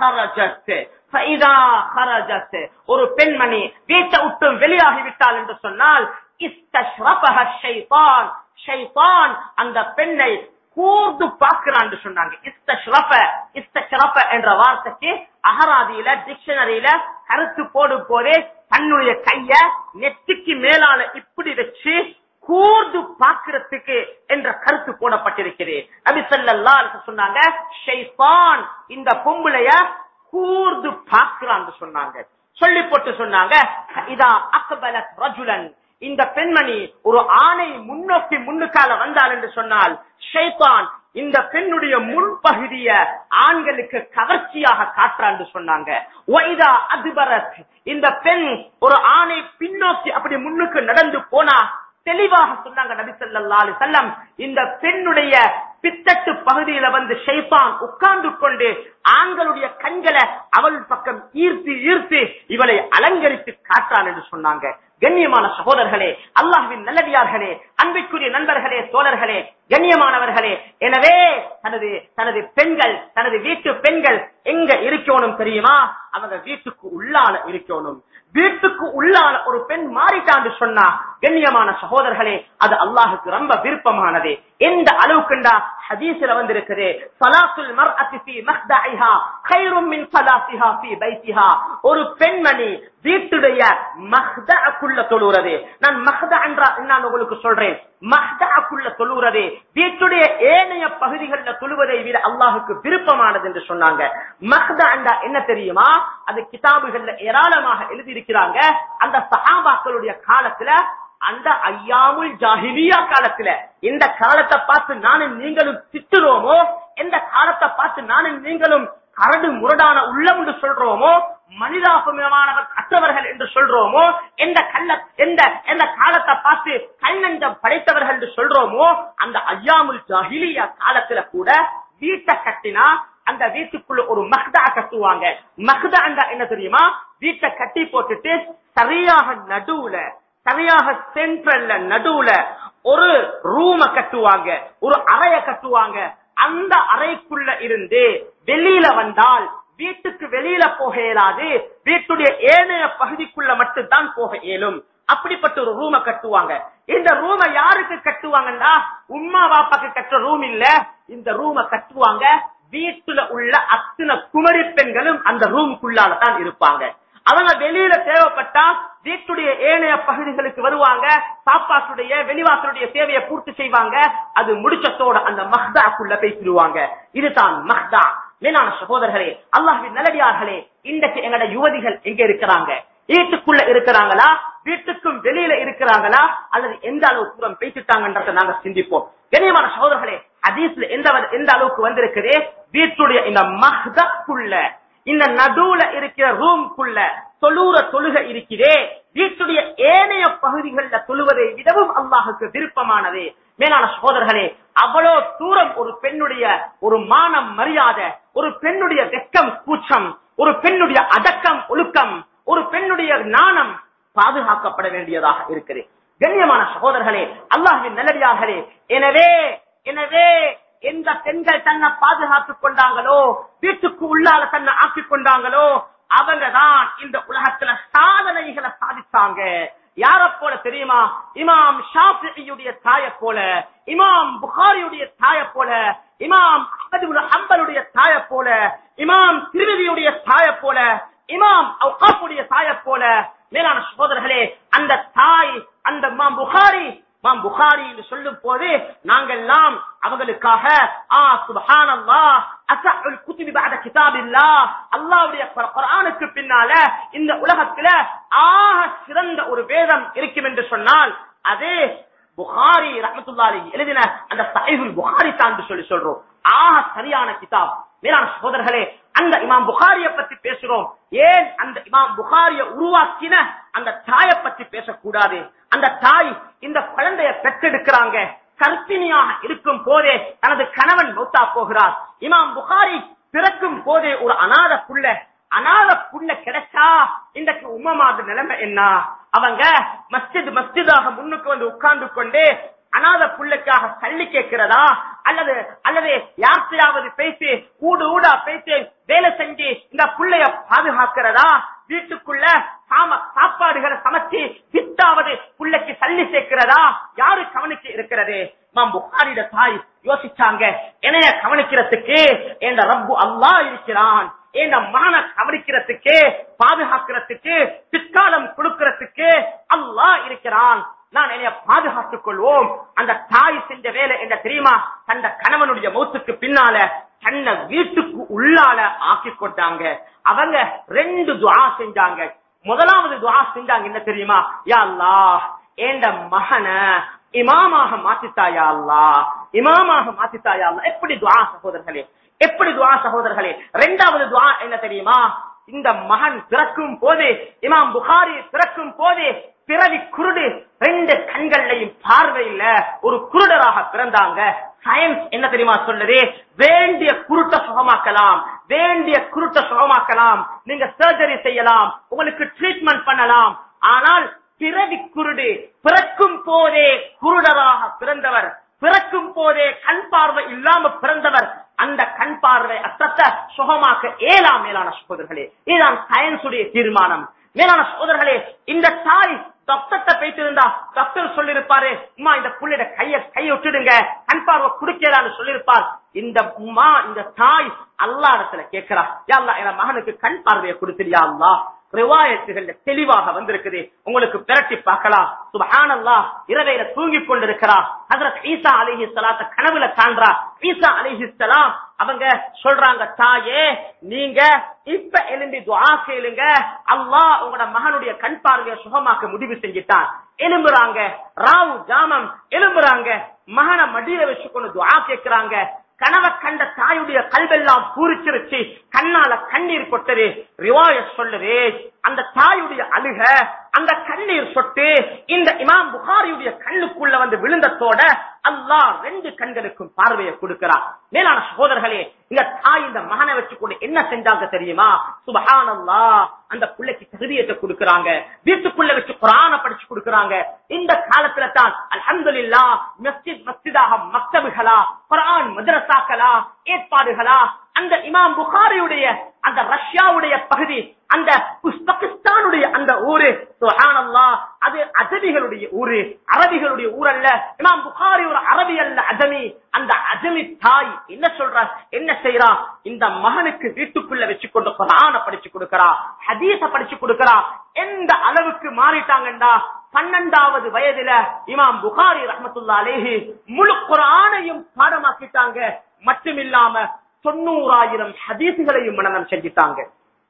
خرجت فإذا خرجت ஒரு பெண்மணி வீட்டை விட்டு வெளியாகி விட்டாள் என்று சொன்னால் இஸ்தஷ்ரபஹ ஷைத்தான் ஷைத்தான் அந்த பெண்ணை கூர்ந்து பார்க்கிறான் சொன்னாங்க இஸ்தஷ்ரப இஸ்தஷ்ரப என்ற வார்த்தைக்கு அகராதியில டிக்ஷனரியில கருத்து போடும் போதே தன்னுடைய கைய நெத்திக்கு மேலால இப்படி வச்சு கூர்ந்து பார்க்கிறதுக்கு என்ற கருத்து போடப்பட்டிருக்கிறது நபி ஸல்லல்லாஹு அலைஹி சொன்னாங்க ஷைத்தான் இந்த பொம்பளைய கூர்ந்து பார்க்கிறான்னு சொன்னாங்க சொல்லி போட்டு சொன்னாங்க இதா அக்பலத் ரஜுலன் இந்த பெண்மணி ஒரு ஆணை முன்னோக்கி முன்னுக்கால வந்தாள் என்று சொன்னால் ஷைத்தான் இந்த பெண்ணுடைய முன்பகுதிய ஆண்களுக்கு கவர்ச்சியாக காற்றாண்டு சொன்னாங்க ஒய்தா அதுபரத் இந்த பெண் ஒரு ஆணை பின்னோக்கி அப்படி முன்னுக்கு நடந்து போனா தெளிவாக சொன்னாங்க நபி ஸல்லல்லாஹு அலைஹி வஸல்லம் இந்த பெண்ணுடைய பித்தட்டு பகுதியில வந்து ஷைத்தான் உட்கார்ந்து கொண்டு ஆண்களுடைய கண்களை அவள் பக்கம் ஈர்த்து ஈர்த்து இவளை அலங்கரித்து காட்டான் என்று சொன்னாங்க கண்ணியமான சகோதரர்களே அல்லாஹ்வின் நல்லடியார்களே அன்பிற்குரிய நண்பர்களே தோழர்களே கண்ணியமானவர்களே எனவே தனது தனது பெண்கள் தனது வீட்டு பெண்கள் எங்க இருக்கணும் தெரியுமா அவங்க வீட்டுக்கு உள்ளால இருக்கணும் வீட்டுக்கு உள்ளால ஒரு பெண் மாறிட்டான்னு சொன்னா கண்ணியமான சகோதரர்களே அது அல்லாஹுக்கு ரொம்ப விருப்பமானது எந்த அளவுக்குண்டா ஹதீஸ்ல வந்திருக்குது சலாத்துல் மர்அத்தி ஃபீ மஹ்தஇஹா கைரும் மின் சலாத்திஹா ஃபீ பைத்திஹா ஒரு பெண்மணி வீட்டுடைய மஹ்தஅக்குள்ள தொழுறது நான் மஹ்த என்றா நான் உங்களுக்கு சொல்றேன் மஹ்தஅக்குள்ள தொழுறது வீட்டுடைய ஏனைய பகுதிகளில் தொழுவதை விட அல்லாஹுக்கு விருப்பமானது என்று சொன்னாங்க மஹ்த என்றா என்ன தெரியுமா அது கிதாபுகள்ல ஏராளமாக எழுதியிருக்கிறாங்க அந்த சஹாபாக்களுடைய காலத்துல அந்த ஐயாமுல் ஜாஹிலியா காலத்துல எந்த காலத்தை பார்த்து நானும் நீங்களும் திட்டுறோமோ எந்த காலத்தை பார்த்து நானும் நீங்களும் கரடு முரடான உள்ளம் என்று சொல்றோமோ மனிதாபமானவர் அற்றவர்கள் என்று சொல்றோமோ எந்த கள்ள எந்த எந்த காலத்தை பார்த்து கண்ணஞ்சம் படைத்தவர்கள் என்று சொல்றோமோ அந்த ஐயாமுல் ஜாஹிலியா காலத்துல கூட வீட்டை கட்டினா அந்த வீட்டுக்குள்ள ஒரு மஹ்தா கட்டுவாங்க மஹ்தா என்ன தெரியுமா வீட்டை கட்டி போட்டுட்டு சரியாக நடுவுல சரியாக சென்ட்ரல்ல நடுவுல ஒரு ரூம கட்டுவாங்க ஒரு அறைய கட்டுவாங்க அந்த அறைக்குள்ள இருந்து வெளியில வந்தால் வீட்டுக்கு வெளியில போக இயலாது வீட்டுடைய ஏனைய பகுதிக்குள்ள மட்டும்தான் போக இயலும் அப்படிப்பட்ட ஒரு ரூம கட்டுவாங்க இந்த ரூம யாருக்கு கட்டுவாங்கன்னா உம்மா பாப்பாக்கு கட்டுற ரூம் இல்ல இந்த ரூம கட்டுவாங்க வீட்டுல உள்ள அத்தனை குமரி பெண்களும் அந்த ரூமுக்குள்ளால தான் இருப்பாங்க அவங்க வெளியில தேவைப்பட்டா வீட்டுடைய ஏனைய பகுதிகளுக்கு வருவாங்க சாப்பாட்டுடைய வெளிவாசலுடைய தேவையை பூர்த்தி செய்வாங்க அது முடிச்சத்தோட அந்த மஹ்தாக்குள்ள பேசிடுவாங்க இதுதான் மஹ்தா மேலான சகோதரர்களே அல்லாஹின் நல்லடியார்களே இன்றைக்கு எங்கட யுவதிகள் எங்க இருக்கிறாங்க வீட்டுக்குள்ள இருக்கிறாங்களா வீட்டுக்கும் வெளியில இருக்கிறாங்களா அல்லது எந்த அளவு தூரம் பேசிட்டாங்கன்றத நாங்க சிந்திப்போம் கண்ணியமான சகோதரர்களே ஹதீஸ்ல எந்த எந்த அளவுக்கு வந்திருக்குது வீட்டுடைய இந்த மஹ்தக்குள்ள இந்த நடுவுல இருக்கிற ரூம்குள்ள தொழுற தொழுகை இருக்கிறே வீட்டுடைய ஏனைய பகுதிகளில் தொழுவதை விடவும் அல்லாஹுக்கு விருப்பமானது மேலான சகோதரர்களே அவ்வளோ தூரம் ஒரு பெண்ணுடைய ஒரு மானம் மரியாதை ஒரு பெண்ணுடைய வெக்கம் கூச்சம் ஒரு பெண்ணுடைய அடக்கம் ஒழுக்கம் ஒரு பெண்ணுடைய நாணம் பாதுகாக்கப்பட வேண்டியதாக இருக்குது கண்ணியமான சகோதரர்களே அல்லாஹின் நல்லடியார்களே எனவே எனவே எந்த பெண்கள் தன்னை பாதுகாத்துக் கொண்டாங்களோ வீட்டுக்கு உள்ளால தன்னை ஆக்கிக் கொண்டாங்களோ அவங்க தான் இந்த உலகத்துல சாதனைகளை சாதித்தாங்க யார போல தெரியுமா இமாம் ஷாஃபியுடைய தாய போல இமாம் புகாரியுடைய தாய போல இமாம் அகதுல் அம்பலுடைய தாய போல இமாம் திருமதியுடைய தாய போல இமாம் அவுகாப்புடைய தாய போல மேலான சகோதரர்களே அந்த தாய் அந்த மாம் புகாரி மாம் புகாரி என்று சொல்லும் போது நாங்கெல்லாம் அவங்களுக்காக ஆ சுபஹானல்லாஹ் அசஹுல் குதுபி பஅத கிதாபில்லாஹ் அல்லாஹ்வுடைய குர்ஆனுக்கு பின்னால இந்த உலகத்துல ஆக சிறந்த ஒரு வேதம் இருக்கும் என்று சொன்னால் அது புகாரி ரஹமத்துல்லாஹி எழுதின அந்த சஹீஹுல் புகாரி தான் என்று சொல்லி சொல்றோம் ஆக சரியான கிதாப் மேலான சகோதரர்களே அந்த இமாம் புகாரிய பத்தி பேசுறோம் ஏன் அந்த இமாம் புகாரிய உருவாக்கின அந்த தாயை பத்தி பேசக்கூடாது அந்த தாய் இந்த குழந்தைய பெற்றெடுக்கிறாங்க கர்ப்பிணியாக இருக்கும் போதே தனது கணவன் மௌத்தா போகிறார் இமாம் புகாரி பிறக்கும் போதே ஒரு அநாத புள்ள அநாத புள்ள கிடைச்சா இன்றைக்கு உம்மமாத நிலைமை என்ன அவங்க மஸ்ஜித் மஸ்ஜிதாக முன்னுக்கு வந்து உட்கார்ந்து கொண்டு அநாத புள்ளைக்காக தள்ளி கேட்கிறதா அல்லது அல்லது யார்த்தையாவது பேசி ஊடு ஊடா பேசி வேலை செஞ்சு இந்த புள்ளைய பாதுகாக்கிறதா வீட்டுக்குள்ள சாம சாப்பாடுகளை சமைச்சு வித்தாவது புள்ளைக்கு தள்ளி சேர்க்கிறதா யாரு கவனிக்க இருக்கிறது மாம் புகாரிட தாய் யோசிச்சாங்க என்னைய கவனிக்கிறதுக்கு என்ற ரப்பு அல்லா இருக்கிறான் என் மகன கவனிக்கிறதுக்கு பாதுகாக்கிறதுக்கு பிற்காலம் கொடுக்கிறதுக்கு அல்லாஹ் இருக்கிறான் நான் என்னைய பாதுகாத்துக் கொள்வோம் அந்த தாய் செஞ்ச வேலை என்ன தெரியுமா தந்த கணவனுடைய மௌத்துக்கு பின்னால தன்னை வீட்டுக்கு உள்ளால ஆக்கி கொண்டாங்க அவங்க ரெண்டு துவா செஞ்சாங்க முதலாவது துவா செஞ்சாங்க என்ன தெரியுமா யா அல்லாஹ் ஏண்ட மகன இமாமாக மாத்தித்தாயா அல்லா இமாமாக மாத்தித்தாயா அல்லா எப்படி துவா சகோதரர்களே எப்படி துவா சகோதரர்களே ரெண்டாவது துவா என்ன தெரியுமா இந்த மகன் பிறக்கும் போது இமாம் புகாரி பிறக்கும் போது பிறவி குருடு ரெண்டு கண்கள்லையும் பார்வையில ஒரு குருடராக பிறந்தாங்க சயின்ஸ் என்ன தெரியுமா சொல்லுது வேண்டிய குருட்ட சுகமாக்கலாம் வேண்டிய குருட்ட சுகமாக்கலாம் நீங்க சர்ஜரி செய்யலாம் உங்களுக்கு ட்ரீட்மெண்ட் பண்ணலாம் ஆனால் பிறவி குருடு பிறக்கும் போதே குருடராக பிறந்தவர் பிறக்கும் போதே கண் பார்வை இல்லாம பிறந்தவர் அந்த கண் பார்வை அத்தத்தை சுகமாக்க ஏழாம் மேலான சகோதரர்களே இதுதான் சயின்ஸுடைய தீர்மானம் மேலான சகோதரர்களே இந்த தாய் டாக்டர்கிட்ட போயிட்டு இருந்தா டாக்டர் சொல்லிருப்பாரு உமா இந்த புள்ளிட கைய கைய விட்டுடுங்க கண் பார்வை குடுக்கலான்னு சொல்லிருப்பார் இந்த உமா இந்த தாய் அல்லா இடத்துல கேட்கிறா யாழ்லா என் மகனுக்கு கண் பார்வையை கொடுத்துடியா அல்லா ரிவாயத்துகள் தெளிவாக வந்திருக்குது உங்களுக்கு பிரட்டி பார்க்கலாம் சுபஹானல்லா இரவையில தூங்கிக் கொண்டிருக்கிறா ஹசரத் ஈசா அலிஹி சலாத்த கனவுல காண்றா ஈசா அலிஹி சலாம் அவங்க சொல்றாங்க தாயே நீங்க இப்ப எழும்பி துவா கேளுங்க அல்லாஹ் உங்களோட மகனுடைய கண் பார்வையை சுகமாக்க முடிவு செஞ்சிட்டான் எலும்புறாங்க ராவு ஜாமம் எலும்புறாங்க மகனை மடியில வச்சுக்கொண்டு துவா கேட்கிறாங்க கனவை கண்ட தாயுடைய கல்வெல்லாம் பூரிச்சிருச்சு கண்ணால கண்ணீர் கொட்டது ரிவாய சொல்லுது அந்த தாயுடைய அழுக அந்த கண்ணீர் சொட்டு இந்த இமாம் புகாரியுடைய கண்ணுக்குள்ள வந்து விழுந்ததோட அல்லாஹ் ரெண்டு கண்களுக்கும் பார்வையை கொடுக்கிறார் மேலான சகோதரர்களே இந்த தாய் இந்த மகனை வச்சு கொண்டு என்ன செஞ்சாங்க தெரியுமா சுபஹானல்லா அந்த பிள்ளைக்கு தகுதியத்தை கொடுக்கறாங்க வீட்டுக்குள்ள வச்சு குரான படிச்சு கொடுக்கறாங்க இந்த காலத்துல தான் அல்ஹம்துலில்லா மஸ்ஜித் மஸ்ஜிதாக மக்தபுகளா குரான் மதரசாக்களா ஏற்பாடுகளா அந்த இமாம் புகாரியுடைய அந்த ரஷ்யாவுடைய பகுதி அந்த உஸ்பெகிஸ்தானுடைய அந்த ஊரு சுஹானல்லாஹ் அது அஜமிகளுடைய ஊரு அரபிகளுடைய ஊர் அல்ல இமாம் புகாரி ஒரு அரபி அல்ல அஜமி அந்த அஜமி தாய் என்ன சொல்றா என்ன செய்யறா இந்த மகனுக்கு வீட்டுக்குள்ள வச்சு கொண்டு குரான படிச்சு கொடுக்கறா ஹதீஸ படிச்சு கொடுக்கறா எந்த அளவுக்கு மாறிட்டாங்கண்டா பன்னெண்டாவது வயதுல இமாம் புகாரி ரஹமத்துல்லா அலேஹி முழு குரானையும் பாடமாக்கிட்டாங்க மட்டுமில்லாம தொண்ணூறாயிரம் ஹதீசுகளையும் மனநம் செஞ்சிட்டாங்க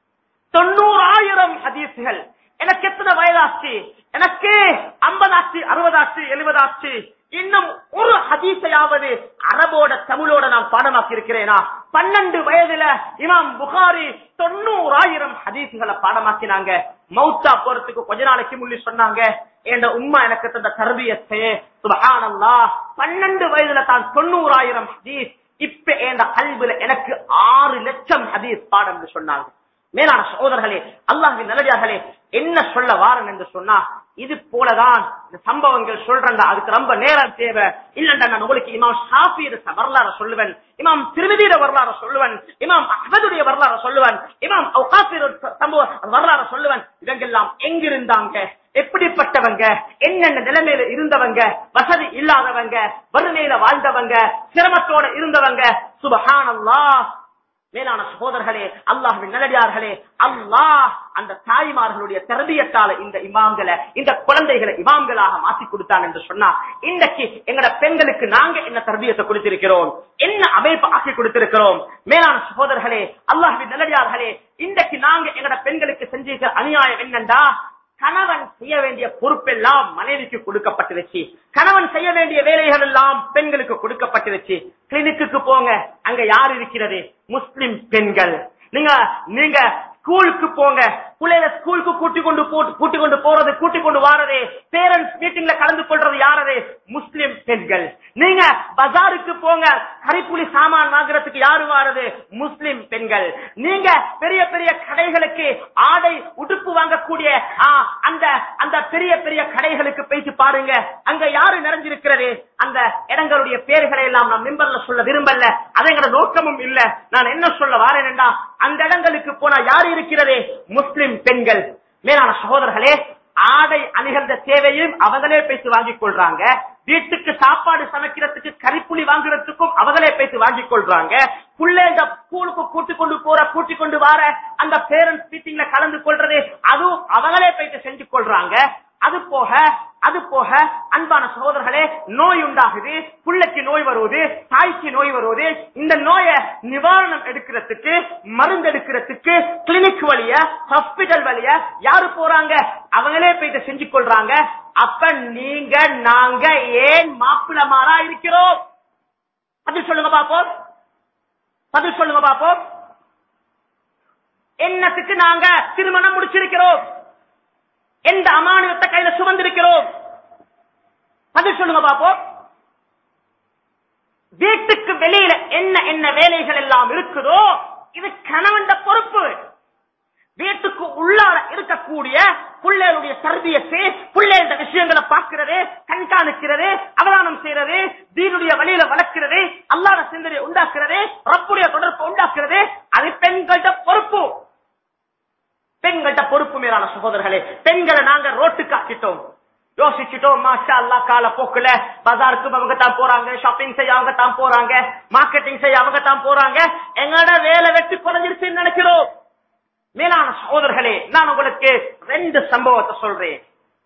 தொண்ணூறாயிரம் ஹதீசுகள் எனக்கு எத்தனை வயதாச்சு எனக்கு ஐம்பதாச்சு அறுபதாச்சு எழுபதாச்சு இன்னும் ஒரு ஹதீஸையாவது அரபோட தமிழோட நான் பாடமாக்கி இருக்கிறேனா பன்னெண்டு வயதுல இமாம் புகாரி தொண்ணூறாயிரம் ஹதீசுகளை பாடமாக்கினாங்க மௌத்தா போறதுக்கு கொஞ்ச நாளைக்கு முன்னி சொன்னாங்க என் உம்மா எனக்கு தந்த தர்பியத்தை சுபஹானல்லா பன்னெண்டு வயதுல தான் தொண்ணூறாயிரம் ஹதீஸ் இப்ப என் கல்வில எனக்கு ஆறு லட்சம் ஹதீஸ் பாடம் சொன்னாங்க மேலான சகோதரர்களே அல்லாஹின் நல்லடியார்களே என்ன சொல்ல வாரன் என்று சொன்னா இது போலதான் இந்த சம்பவங்கள் சொல்றேன் அதுக்கு ரொம்ப நேரம் தேவை இல்லண்டா நான் உங்களுக்கு இமாம் ஷாஃபியோட வரலாறு சொல்லுவேன் இமாம் திருமதியோட வரலாறு சொல்லுவேன் இமாம் அஹமதுடைய வரலாறு சொல்லுவேன் இமாம் அவுகாஃபியோட சம்பவ வரலாறு சொல்லுவேன் இவங்கெல்லாம் எங்கிருந்தாங்க எப்படிப்பட்டவங்க என்னென்ன நிலைமையில இருந்தவங்க வசதி இல்லாதவங்க வறுமையில வாழ்ந்தவங்க சிரமத்தோட இருந்தவங்க சுபஹானல்லாஹ் மேலான சகோதரர்களே அல்லாஹின் நல்லடியார்களே அல்லாஹ் அந்த தாய்மார்களுடைய தரபியத்தால இந்த இமாம்களை இந்த குழந்தைகளை இமாம்களாக மாத்தி கொடுத்தான் என்று சொன்னா இன்றைக்கு எங்கட பெண்களுக்கு நாங்க என்ன தரபியத்தை கொடுத்திருக்கிறோம் என்ன அமைப்பு ஆக்கி கொடுத்திருக்கிறோம் மேலான சகோதரர்களே அல்லாஹின் நல்லடியார்களே இன்றைக்கு நாங்க எங்கட பெண்களுக்கு செஞ்சிருக்கிற அநியாயம் என்னண்டா கணவன் செய்ய வேண்டிய பொறுப்பெல்லாம் மனைவிக்கு கொடுக்கப்பட்டுருச்சு கணவன் செய்ய வேண்டிய வேலைகள் எல்லாம் பெண்களுக்கு கொடுக்கப்பட்டுருச்சு கிளினிக்கு போங்க அங்க யார் இருக்கிறது முஸ்லிம் பெண்கள் நீங்க நீங்க ஸ்கூலுக்கு போங்க பிள்ளைல ஸ்கூலுக்கு கூட்டி கொண்டு போட்டு கூட்டி கொண்டு போறது கூட்டி கொண்டு வாரது பேரண்ட்ஸ் மீட்டிங்ல கலந்து கொள்றது யாரது முஸ்லிம் பெண்கள் நீங்க பஜாருக்கு போங்க கரிப்புலி சாமான் வாங்குறதுக்கு யாரு வாரது முஸ்லிம் பெண்கள் நீங்க பெரிய பெரிய கடைகளுக்கு ஆடை உடுப்பு வாங்கக்கூடிய ஆ, அந்த அந்த பெரிய பெரிய கடைகளுக்கு போயிட்டு பாருங்க அங்க யாரு நிறைஞ்சிருக்கிறது அந்த இடங்களுடைய பேர்களை எல்லாம் நான் மிம்பர்ல சொல்ல விரும்பல அது எங்களோட நோக்கமும் இல்ல நான் என்ன சொல்ல வாரேன்டா அந்த இடங்களுக்கு போனா யார் இருக்கிறது முஸ்லிம் பெண்கள் மேலான சகோதரர்களே ஆடை அணிகின்ற தேவையும் அவங்களே பேசி வாங்கிக் கொள்றாங்க வீட்டுக்கு சாப்பாடு சமைக்கிறதுக்கு கறிப்புளி வாங்குறதுக்கும் அவங்களே பேசி வாங்கிக் கொள்றாங்க பிள்ளைங்க ஸ்கூலுக்கு கூட்டி கொண்டு போற கூட்டி கொண்டு வர அந்த பேரண்ட்ஸ் மீட்டிங்ல கலந்து கொள்றது அதுவும் அவங்களே போயிட்டு செஞ்சு கொள்றாங்க அது போக அது போக அன்பான சகோதரர்களே நோய் உண்டாகுது புள்ளைக்கு நோய் வருவது தாய்க்கு நோய் வருவது இந்த நோயை நிவாரணம் எடுக்கிறதுக்கு மருந்து எடுக்கிறதுக்கு கிளினிக் வழிய ஹாஸ்பிட்டல் வழிய யாரு போறாங்க அவங்களே போயிட்டு செஞ்சு கொள்றாங்க அப்ப நீங்க நாங்க ஏன் மாப்பிள மாறா இருக்கிறோம் பதில் சொல்லுங்க பாப்போம் பதில் சொல்லுங்க பாப்போம் என்னத்துக்கு நாங்க திருமணம் முடிச்சிருக்கிறோம் எந்த அமானியத்தை கையில சுமந்திருக்கிறோம் பதில் சொல்லுங்க பாப்போம் வீட்டுக்கு வெளியில என்ன என்ன வேலைகள் எல்லாம் இருக்குதோ இது கணவன் பொறுப்பு வீட்டுக்கு உள்ளார இருக்கக்கூடிய பிள்ளைகளுடைய தர்பியத்தை பிள்ளைகள விஷயங்களை பார்க்கிறது கண்காணிக்கிறது அவதானம் செய்யறது தீனுடைய வழியில வளர்க்கிறது அல்லாத சிந்தனை உண்டாக்குறது ரப்புடைய தொடர்பு உண்டாக்குறது அது பெண்கள்ட பொறுப்பு பெண்கள்ட பொறுப்பு மேலான சகோதரர்களே பெண்களை நாங்க ரோட்டுக்கு ஆக்கிட்டோம் யோசிச்சுட்டோம் மாஷா அல்லா கால போக்குல பஜாருக்கு அவங்க தான் போறாங்க ஷாப்பிங் செய்ய அவங்க தான் போறாங்க மார்க்கெட்டிங் செய்ய அவங்க தான் போறாங்க எங்களோட வேலை வெட்டி குறைஞ்சிருச்சுன்னு நினைக்கிறோம் மேலான சகோதரர்களே நான் உங்களுக்கு ரெண்டு சம்பவத்தை சொல்றேன்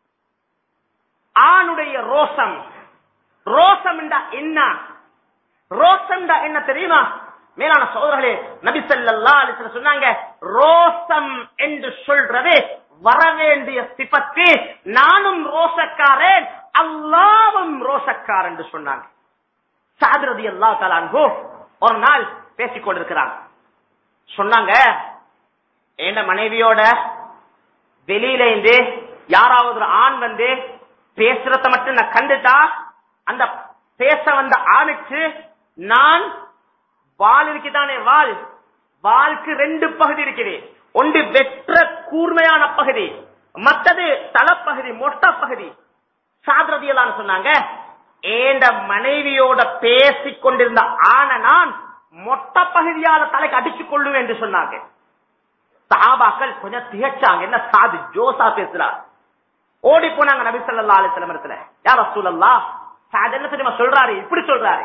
ஆணுடைய ரோசம் ரோசம் என்ன ரோசம் என்ன தெரியுமா மேலான சகோதரர்களே நபி ஸல்லல்லாஹு அலைஹி வஸல்லம் சொன்னாங்க ரோசம் என்று சொல்றது வரவேண்டிய சிபத்து நானும் ரோசக்காரன் அல்லாவும் ரோசக்கார் என்று சொன்னாங்க சாதிரதி அல்லா தலான்கோ ஒரு நாள் பேசிக் கொண்டிருக்கிறாங்க சொன்னாங்க என் மனைவியோட வெளியில இருந்து யாராவது ஒரு ஆண் வந்து பேசுறத மட்டும் நான் கண்டுட்டா அந்த பேச வந்த ஆணுக்கு நான் வால் இருக்குதானே வால் வாளுக்கு ரெண்டு பகுதி இருக்குது ஒன்று வெற்ற கூர்மையான பகுதி மற்றது தலைப்பகுதி மொட்டை பகுதி சாதிரதியெல்லாம் சொன்னாங்க ஏண்ட மனைவியோட பேசிக் கொண்டிருந்த ஆன நான் மொட்டை பகுதியால தலைக்கு அடிச்சு கொள்ளுவேன் என்று சொன்னாங்க சஹாபாக்கள் கொஞ்சம் திகச்சாங்க என்ன சாது ஜோசா பேசுறார் ஓடி போனாங்க நபி ஸல்லல்லாஹு அலைஹி வஸல்லம் இடத்துல யா ரசூலல்லாஹ் சாத் என்ன தெரியுமா சொல்றாரு இப்படி சொல்றாரு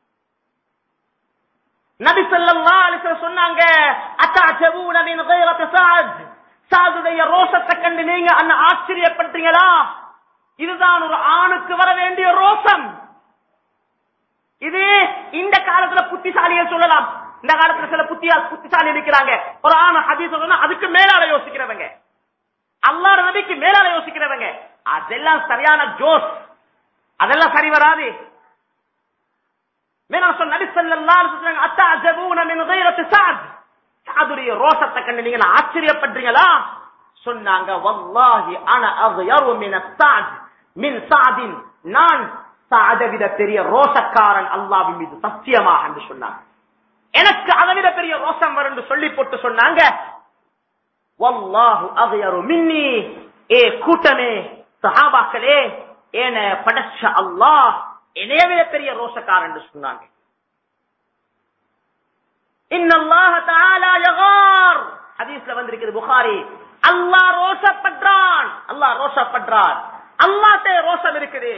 நபி ஸல்லல்லாஹு அலைஹி வஸல்லம் சொன்னாங்க அத்தஅஜபூன மின் கைரத் சாத் சாதுடைய ரோஷத்தை கண்டு நீங்க அண்ண ஆச்சரியப்படுறீங்களா இதுதான் ஒரு ஆணுக்கு வர வேண்டிய ரோஷம் இது இந்த காலத்துல புத்திசாலிகள் சொல்லலாம் இந்த காலத்துல சில புத்தியா புத்திசாலி இருக்கிறாங்க ஒரு ஆண் ஹதீஸ் சொல்லணும் அதுக்கு மேலால யோசிக்கிறவங்க அல்லாஹ் நபிக்கு மேலால யோசிக்கிறவங்க அதெல்லாம் சரியான ஜோஸ் அதெல்லாம் சரி வராது மேலான சொன்ன நபி ஸல்லல்லாஹு அலைஹி வஸல்லம் அத்தஅஜபூன மின் கைரத் சாத் சாதுடைய ரோஷத்தை கண்டு நீங்க ஆச்சரியப்படுறீங்களா சொன்னாங்க வல்லாஹி அன அக்யரு மின் சாத் மின் சாதின் நான் சாதை விட பெரிய ரோஷக்காரன் அல்லாஹ்வின் மீது சத்தியமாக என்று சொன்னாங்க எனக்கு அதை விட பெரிய ரோஷம் வரும் என்று சொல்லி போட்டு சொன்னாங்க வல்லாஹு அக்யரு மின்னி ஏ கூட்டமே சஹாபாக்களே ஏன படைச்ச அல்லாஹ் என்னைய விட பெரிய ரோஷக்காரன் என்று சொன்னாங்க இன்னல்லாஹ தஆலா யகார் ஹதீஸ்ல வந்திருக்கிறது புகாரி அல்லாஹ் ரோஷப்படுறான் அல்லாஹ் ரோஷப்படுறான் அல்லாஹ்ட்டே ரோஷம் இருக்குது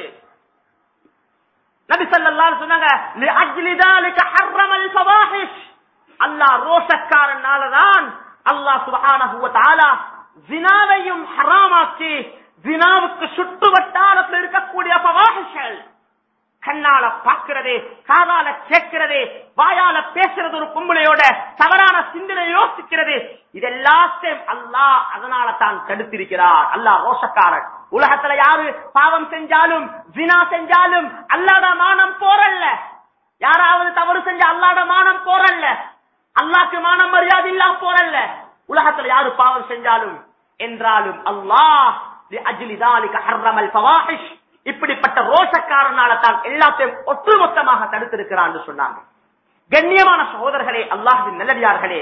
நபி ஸல்லல்லாஹு அலைஹி சொன்னாங்க லிஅஜ்லி ذلك حرم الفواحش அல்லாஹ் ரோஷக்காரனால தான் அல்லாஹ் சுப்ஹானஹு வ தஆலா ஜினாவையும் ஹராமாக்கி ஜினாவுக்கு சுட்டு வட்டாரத்தில் இருக்கக்கூடிய ஃபவாஹிஷ்கள் கண்ணால பாக்குறது காதால கேட்கிறது வாயால பேசுறது ஒரு பொம்பளையோட தவறான சிந்தனை யோசிக்கிறது இதெல்லாத்தையும் அல்லாஹ் அதனால தான் தடுத்திருக்கிறார் அல்லாஹ் ரோஷக்காரன் உலகத்துல யாரு பாவம் செஞ்சாலும் ஜினா செஞ்சாலும் அல்லாட மானம் போறல்ல யாராவது தவறு செஞ்ச அல்லாட மானம் போறல்ல அல்லாக்கு மானம் மரியாதை இல்லாம போறல்ல உலகத்துல யாரு பாவம் செஞ்சாலும் என்றாலும் அல்லாஹ் அஜிலி தாலிக ஹர்ரமல் ஃபவாஹிஷ் இப்படிப்பட்ட ரோஷக்காரனால தான் எல்லாத்தையும் ஒட்டுமொத்தமாக தடுத்திருக்கிறான் என்று சொன்னாங்க கண்ணியமான சகோதரர்களே அல்லாஹின் நல்லடியார்களே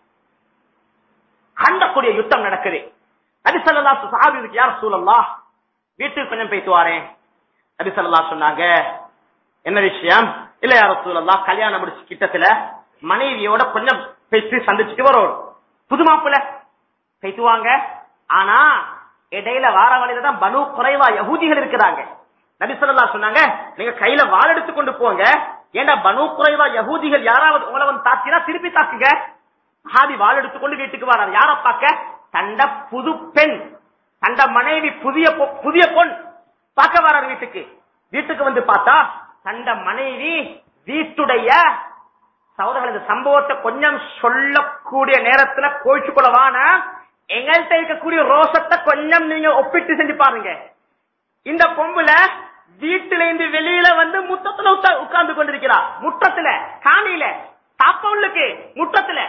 கண்டக்கூடிய யுத்தம் நடக்குது நபி சொல்லா சாஹிபுக்கு யார் சூழல்லா வீட்டுக்கு கொஞ்சம் பேசி வாரேன் நபி சொல்லா சொன்னாங்க என்ன விஷயம் இல்ல யார சூழல்லா கல்யாணம் முடிச்சு கிட்டத்துல மனைவியோட கொஞ்சம் பேசி சந்திச்சுட்டு வரும் புது மாப்பிள்ள பேசுவாங்க ஆனா இடையில வார வழியில தான் பனு குறைவா யகூதிகள் இருக்கிறாங்க நபி சொல்லா சொன்னாங்க நீங்க கையில வாள் எடுத்து கொண்டு போங்க ஏண்டா பனு குறைவா யகூதிகள் யாராவது உங்களை வந்து தாக்கினா திருப்பி தாக்குங்க ஹாதி வாள் எடுத்துக்கொண்டு வீட்டுக்கு வராரு யார பார்க்க தண்ட புது பெண் தண்ட மனைவி புதிய பொ- புதிய பொன் பார்க்க வராரு வீட்டுக்கு வீட்டுக்கு வந்து பார்த்தா தண்ட மனைவி வீட்டுடைய சகோதரர்கள் இந்த சம்பவத்தை கொஞ்சம் சொல்லக்கூடிய நேரத்துல கோயிச்சு கொள்ளவான எங்கள்கிட்ட இருக்கக்கூடிய ரோஷத்தை கொஞ்சம் நீங்க ஒப்பிட்டு செஞ்சு பாருங்க இந்த பொம்புல வீட்டுல இருந்து வெளியில வந்து முத்தத்துல உட்கா- உட்கார்ந்து கொண்டிருக்கிறா முற்றத்துல காணியில தாப்பவுள்ளுக்கு முற்றத்துல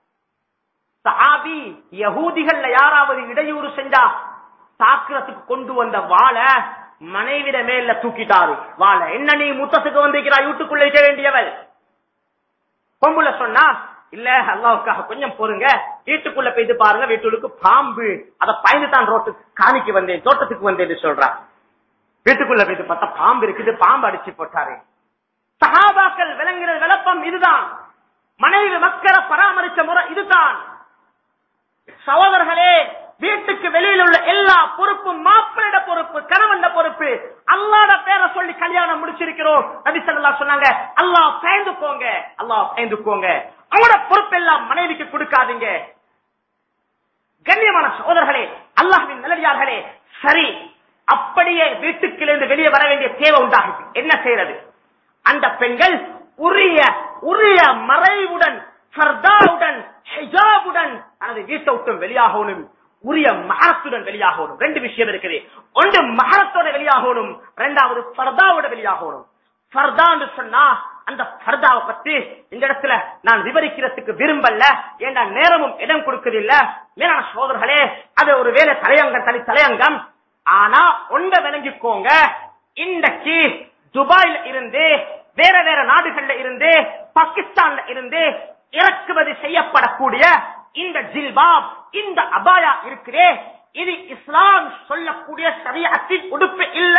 சஹாபி யகூதிகள்ல யாராவது இடையூறு செஞ்சா தாக்குறதுக்கு கொண்டு வந்த வாளை மனைவிட மேல தூக்கிட்டாரு வாளை என்ன நீ முத்தத்துக்கு வந்திருக்கிறா வீட்டுக்குள்ள இருக்க வேண்டியவள் பொம்புல சொன்னா இல்ல அல்லாவுக்காக கொஞ்சம் பொறுங்க வீட்டுக்குள்ள போயிட்டு பாருங்க வீட்டுக்கு பாம்பு அதை பயந்து தான் ரோட்டுக்கு காணிக்கு வந்தேன் தோட்டத்துக்கு வந்தேன்னு சொல்றா வீட்டுக்குள்ள போயிட்டு பார்த்தா பாம்பு இருக்குது பாம்பு அடிச்சு போட்டாரு சஹாபாக்கள் விளங்குற விளப்பம் இதுதான் மனைவி மக்களை பராமரிச்ச முறை இதுதான் சகோதரர்களே வீட்டுக்கு வெளியில் உள்ள எல்லா பொறுப்பும் மாப்பிள்ளைட பொறுப்பு கணவன் பொறுப்பு அல்லாட பேரை சொல்லி கல்யாணம் முடிச்சிருக்கிறோம் நபி ஸல்லல்லாஹு சொன்னாங்க அல்லாஹ் பயந்துக்கோங்க அல்லாஹ் பயந்துக்கோங்க அவங்களோட பொறுப்பு எல்லாம் மனைவிக்கு கொடுக்காதீங்க கண்ணியமான சகோதரர்களே அல்லாஹ்வின் நல்லடியார்களே சரி அப்படியே வீட்டுக்கிலிருந்து வெளியே வர வேண்டிய தேவை உண்டாகுது என்ன செய்யறது அந்த பெண்கள் உரிய உரிய மறைவுடன் சர்தாவுடன் ஹிஜாபுடன் தனது வீட்டை விட்டு வெளியாகணும் உரிய மகரத்துடன் வெளியாகணும் ரெண்டு விஷயம் இருக்குது ஒன்று மகரத்தோட வெளியாகணும் இரண்டாவது பர்தாவோட வெளியாகணும் ஃபர்தான்னு சொன்னா அந்த ஃபர்தாவை பத்தி இந்த இடத்துல நான் விவரிக்கிறதுக்கு விரும்பல ஏண்டா நேரமும் இடம் கொடுக்கறதில்ல மேலான சோதர்களே அது ஒரு வேலை தலையங்கம் தனி தலையங்கம் ஆனா ஒண்ட விளங்கிக்கோங்க இன்றைக்கு துபாயில இருந்து வேற வேற நாடுகள்ல இருந்து பாகிஸ்தான்ல இருந்து இறக்குமதி செய்யப்படக்கூடிய இந்த ஜில்பாப் இந்த அபாயா இருக்குதே இது இஸ்லாம் சொல்லக்கூடிய சரியத்தின் உடுப்பு இல்ல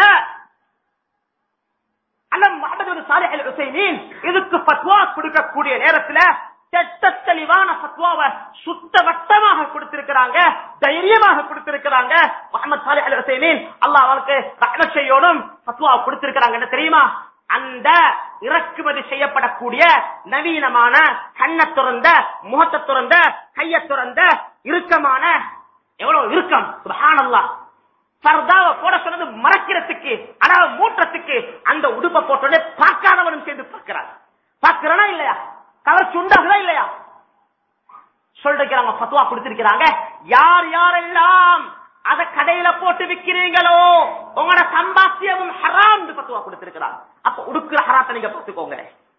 அலம் முஹம்மது சாலிஹ் அல் உசைமீன் இதுக்கு ஃபத்வா கொடுக்கக்கூடிய நேரத்துல தெட்ட தெளிவான ஃபத்வாவை சுத்த வட்டமாக கொடுத்திருக்கிறாங்க தைரியமாக கொடுத்திருக்கிறாங்க முகமது சாலிஹ் அல் உசைமீன் அல்லாஹ் அவருக்கு ரஹ்மத் செய்யணும் ஃபத்வா கொடுத்திருக்கிறாங்க என்ன தெரியுமா அந்த இறக்குமதி செய்யப்படக்கூடிய நவீனமான கண்ணை துறந்த முகத்தை துறந்த கையை துறந்த இறுக்கமான எவ்வளவு இறுக்கம் சுபஹானல்லாஹ் பர்தாவை போட சொன்னது மறைக்கிறதுக்கு அதாவது மூட்டத்துக்கு அந்த உடுப்பை போட்டோடனே பார்க்காதவனும் சேர்ந்து பார்க்கிறான் பார்க்கிறானா இல்லையா கவர்ச்சி உண்டாகுதா இல்லையா சொல்லிருக்கிறாங்க பத்துவா கொடுத்திருக்கிறாங்க யார் யாரெல்லாம் அத கடையில போட்டு விக்கிறீங்களோ உங்களோட சம்பாத்தியமும் ஹராம் பத்துவா கொடுத்திருக்கிறாங்க அப்ப உடுக்குற ஹராத்தை நீங்க பார்த்துக்கோங்க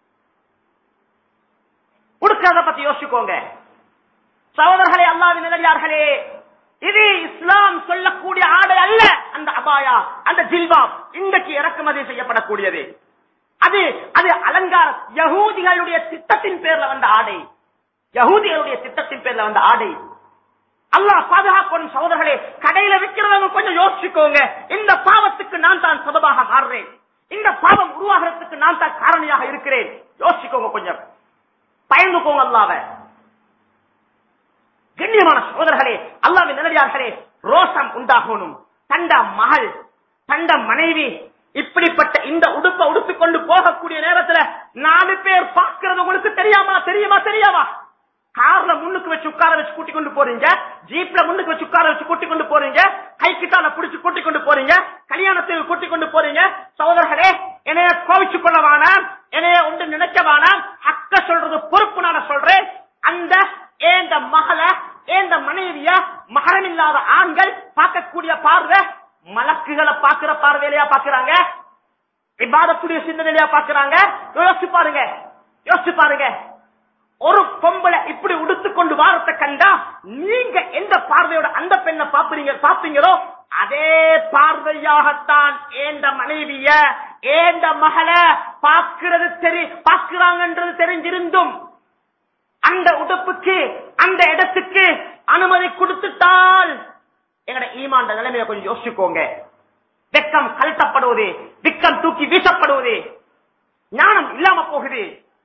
உடுக்கிறத பத்தி யோசிச்சுக்கோங்க சகோதரர்களே அல்லாவின் நிலையார்களே இது இஸ்லாம் சொல்லக்கூடிய ஆடை அல்ல அந்த அபாயா அந்த ஜில்பாப் இன்றைக்கு இறக்குமதி செய்யப்படக்கூடியது அது அது அலங்கார யகூதிகளுடைய திட்டத்தின் பேர்ல வந்த ஆடை யகூதிகளுடைய திட்டத்தின் பேர்ல வந்த ஆடை அல்லாஹ் பாதுகாக்கணும் சகோதரர்களே கடையில விற்கிறவங்க கொஞ்சம் யோசிச்சுக்கோங்க இந்த பாவத்துக்கு நான் தான் சபபாக மாறுறேன் இந்த பாவம் உருவாகிறதுக்கு நான் தான் காரணியாக இருக்கிறேன் யோசிச்சுக்கோங்க கொஞ்சம் பயந்துக்கோங்க அல்லாவை கண்ணியமான சகோதரர்களே அல்லாவின் நிலையார்களே ரோசம் உண்டாகணும் தண்ட மகள் தண்ட மனைவி இப்படிப்பட்ட இந்த உடுப்பை உடுத்திக் கொண்டு போகக்கூடிய நேரத்துல நாலு பேர் பார்க்கிறது உங்களுக்கு தெரியாமா தெரியுமா தெரியாமா கார்ல முன்னுக்கு வச்சு உட்கார வச்சு கூட்டி கொண்டு போறீங்க ஜீப்ல முன்னுக்கு வச்சு உட்கார வச்சு கூட்டி கொண்டு போறீங்க கைக்கிட்டால புடிச்சு கூட்டி கொண்டு போறீங்க கல்யாணத்துக்கு கூட்டி கொண்டு போறீங்க சகோதரர்களே என்னைய கோவிச்சு கொள்ள வேணாம் என்னைய ஒன்று நினைக்க வேணாம் அக்க சொல்றது பொறுப்பு நான் சொல்றேன் அந்த ஏந்த மகளை ஏந்த மனைவிய மகரம் இல்லாத ஆண்கள் பார்க்கக்கூடிய பார்வை மலக்குகளை பார்க்கிற பார்வையிலையா பாக்குறாங்க இபாதத்துடைய சிந்தனையா பாக்குறாங்க யோசிச்சு பாருங்க யோசிச்சு பாருங்க ஒரு பொம்பளை இப்படி உடுத்துக்கொண்டு வாரத்தை கண்டா நீங்க எந்த பார்வையோட அந்த பெண்ணை பாப்பீங்க பாப்பீங்களோ அதே பார்வையாகத்தான் ஏந்த மனைவிய ஏந்த மகளை பார்க்கிறது தெரி பார்க்கிறாங்கன்றது தெரிஞ்சிருந்தும் அந்த உடுப்புக்கு அந்த இடத்துக்கு அனுமதி கொடுத்துட்டால் எங்கட ஈமாண்ட நிலைமையை கொஞ்சம் யோசிச்சுக்கோங்க வெக்கம் கழட்டப்படுவது விக்கம் தூக்கி வீசப்படுவது ஞானம் இல்லாம போகுது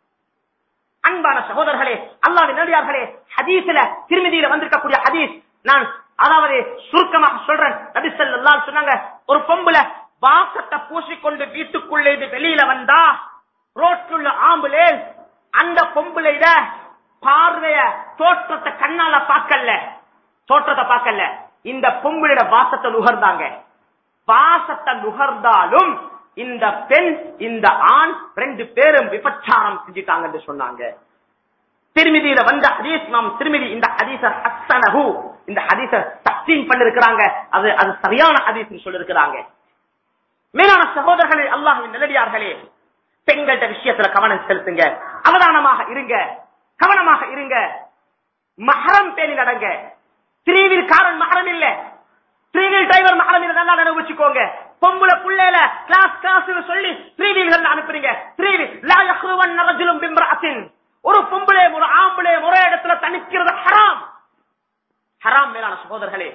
அன்பான சகோதரர்களே அல்லாவின் நடிகார்களே ஹதீஸ்ல திருமதியில வந்திருக்கக்கூடிய ஹதீஸ் நான் அதாவது சுருக்கமாக சொல்றேன் நபி ஸல்லல்லாஹு சொன்னாங்க ஒரு பொம்புல வாசத்தை பூசிக்கொண்டு வீட்டுக்குள்ளே இருந்து வெளியில வந்தா ரோட்ல ஆம்புலே அந்த பொம்புலையிட பார்வைய தோற்றத்தை கண்ணால பார்க்கல தோற்றத்தை பார்க்கல இந்த பொம்புளையோட வாசத்தை நுகர்ந்தாங்க வாசத்தை நுகர்ந்தாலும் இந்த பெண் இந்த ஆண் ரெண்டு பேரும் விபச்சாரம் செஞ்சுட்டாங்க என்று சொன்னாங்க திருமிதியில வந்த ஹதீஸ் நாம் திருமிதி இந்த ஹதீச ஹஸ்ஸனஹு இந்த ஹதீச தக்சீம் பண்ணிருக்கிறாங்க அது அது சரியான ஹதீஸ் சொல்லிருக்கிறாங்க மேலான சகோதரர்களே அல்லாஹ்வின் நல்லடியார்களே பெண்கள்ட விஷயத்துல கவனம் செலுத்துங்க அவதானமாக இருங்க கவனமாக இருங்க மகரம் பேணி நடங்க த்ரீவில் காரன் மகரம் இல்ல த்ரீவில் டிரைவர் மகரம் இல்ல நல்லா நினைவு வச்சுக்கோங்க பொம்புல புள்ளையில கிளாஸ் கிளாஸ் சொல்லி த்ரீவீல்கள் அனுப்புறீங்க த்ரீவில் லா யஹ்ருவன் ரஜுலும் பிம்ரஅத்தின் ஒரு பொம்பளை ஒரு ஆம்பளை ஒரே இடத்துல தனிக்கிறது ஹராம் ஹராம் மேலான சகோதரர்களே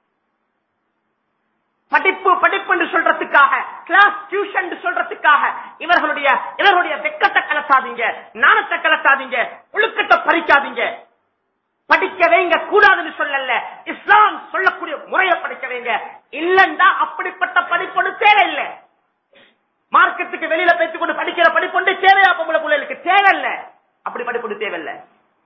படிப்பு படிப்பு என்று சொல்றதுக்காக கிளாஸ் டியூஷன் சொல்றதுக்காக இவர்களுடைய இவர்களுடைய வெக்கத்தை கலத்தாதீங்க நாணத்தை கலத்தாதீங்க ஒழுக்கத்தை பறிக்காதீங்க படிக்க வைங்க கூடாதுன்னு சொல்லல இஸ்லாம் சொல்லக்கூடிய முறையை படிக்க வைங்க இல்லண்டா அப்படிப்பட்ட படிப்பொண்டு தேவையில்லை மார்க்கெட்டுக்கு வெளியில பேசிக் கொண்டு படிக்கிற படிப்பொண்டு தேவையா பொம்பளை பிள்ளைகளுக்கு தேவையில்லை அப்படி படிப்பொண்டு தேவையில்லை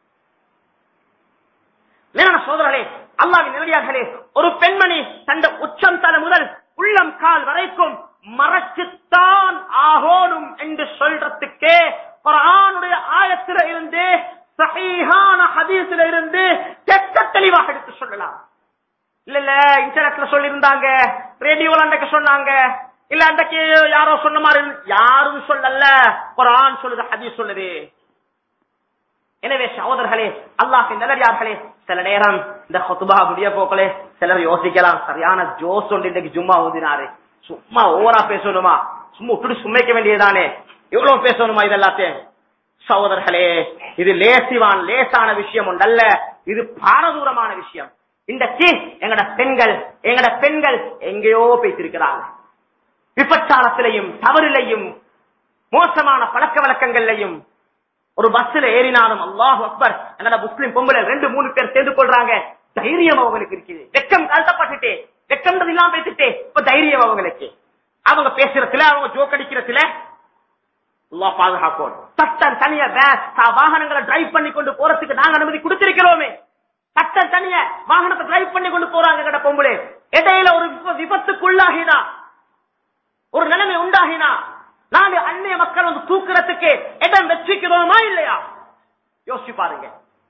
மேலான சோதரர்களே அல்லாவின் நிலையார்களே ஒரு பெண்மணி தந்த உச்சம் தலை முதல் உள்ளம் கால் வரைக்கும் மறைச்சுத்தான் ஆகோனும் என்று சொல்றதுக்கே குரானுடைய ஆயத்தில இருந்து சஹீஹான ஹதீஸ்ல இருந்து தெட்ட தெளிவாக எடுத்து சொல்லலாம் இல்ல இல்ல இன்டர்நெட்ல சொல்லியிருந்தாங்க ரேடியோல அன்றைக்கு சொன்னாங்க இல்ல அன்றைக்கு யாரோ சொன்ன மாதிரி இருந்து- யாரும் சொல்லல குரான் சொல்லுது ஹதீஸ் சொல்லுது எனவே சகோதரர்களே அல்லாஹின் நல்லடியார்களே சில நேரம் இந்த கொத்துபா முடிய போக்களே சிலர் யோசிக்கலாம் சரியான ஜோஸ் ஒன்று இன்னைக்கு சும்மா ஊதினாரு சும்மா ஓவரா பேசணுமா சும்மா விட்டுட்டு சும்மைக்க வேண்டியதானே எவ்வளவு பேசணுமா இதெல்லாத்தையும் சகோதரர்களே இது லேசிவான் லேசான விஷயம் ஒன்றல்ல இது பாரதூரமான விஷயம் இன்றைக்கு எங்கட பெண்கள் எங்கட பெண்கள் எங்கேயோ பேசியிருக்கிறாங்க விபச்சாரத்திலையும் தவறிலையும் மோசமான பழக்க வழக்கங்கள்லையும் ஒரு பஸ்ல ஏறினாலும் அல்லாஹ் அக்பர் என்னோட முஸ்லிம் பொம்பளை ரெண்டு மூணு பேர் சேர்ந்து கொள்றாங்க தைரியம் அவங்களுக்கு இருக்குது வெக்கம் கழுத்தப்பட்டுட்டு வெக்கம் இல்லாம பேசிட்டு இப்ப தைரியம் அவங்களுக்கு அவங்க பேசுறதுல அவங்க ஜோக் அடிக்கிறதுல அல்லாஹ் பாதுகாப்போம் சட்டம் தனிய வாகனங்களை டிரைவ் பண்ணி கொண்டு போறதுக்கு நாங்க அனுமதி கொடுத்திருக்கிறோமே சட்டம் தனிய வாகனத்தை டிரைவ் பண்ணி கொண்டு போறாங்க கிட்ட பொம்பளை இடையில ஒரு விப- விபத்துக்குள்ளாகினா ஒரு நிலைமை உண்டாகினா நாங்க அந்நிய மக்கள் வந்து தூக்குறதுக்கு இடம் வச்சிக்கிறோமா இல்லையா யோசிச்சு பாருங்க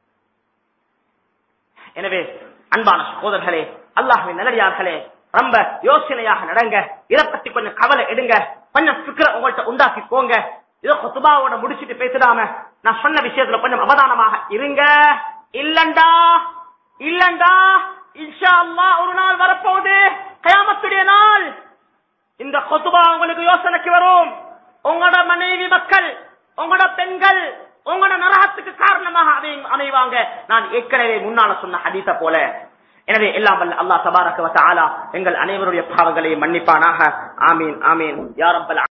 எனவே அன்பான சகோதரர்களே அல்லாஹ்வின் நல்லடியார்களே ரொம்ப யோசனையாக நடங்க இதை பத்தி கொஞ்சம் கவலை எடுங்க கொஞ்சம் சிக்கர உங்கள்ட்ட உண்டாக்கி போங்க இதோ கொத்துபாவோட முடிச்சிட்டு பேசிடாம நான் சொன்ன விஷயத்துல கொஞ்சம் அவதானமாக இருங்க இல்லண்டா இல்லண்டா இன்ஷா அல்லாஹ் ஒரு நாள் வரப்போகுது கயாமத்துடைய நாள் இந்த கொத்துபா உங்களுக்கு யோசனைக்கு வரும் உங்களோட மனைவி மக்கள் உங்களோட பெண்கள் உங்களோட நரகத்துக்கு காரணமாக அமை- அமைவாங்க நான் ஏற்கனவே முன்னால சொன்ன ஹதீஸ போல எனவே எல்லாம் வல்ல அல்லாஹ் தபாரக வ தஆலா எங்கள் அனைவருடைய பாவங்களை மன்னிப்பானாக ஆமீன் ஆமீன் யா ரப்பல்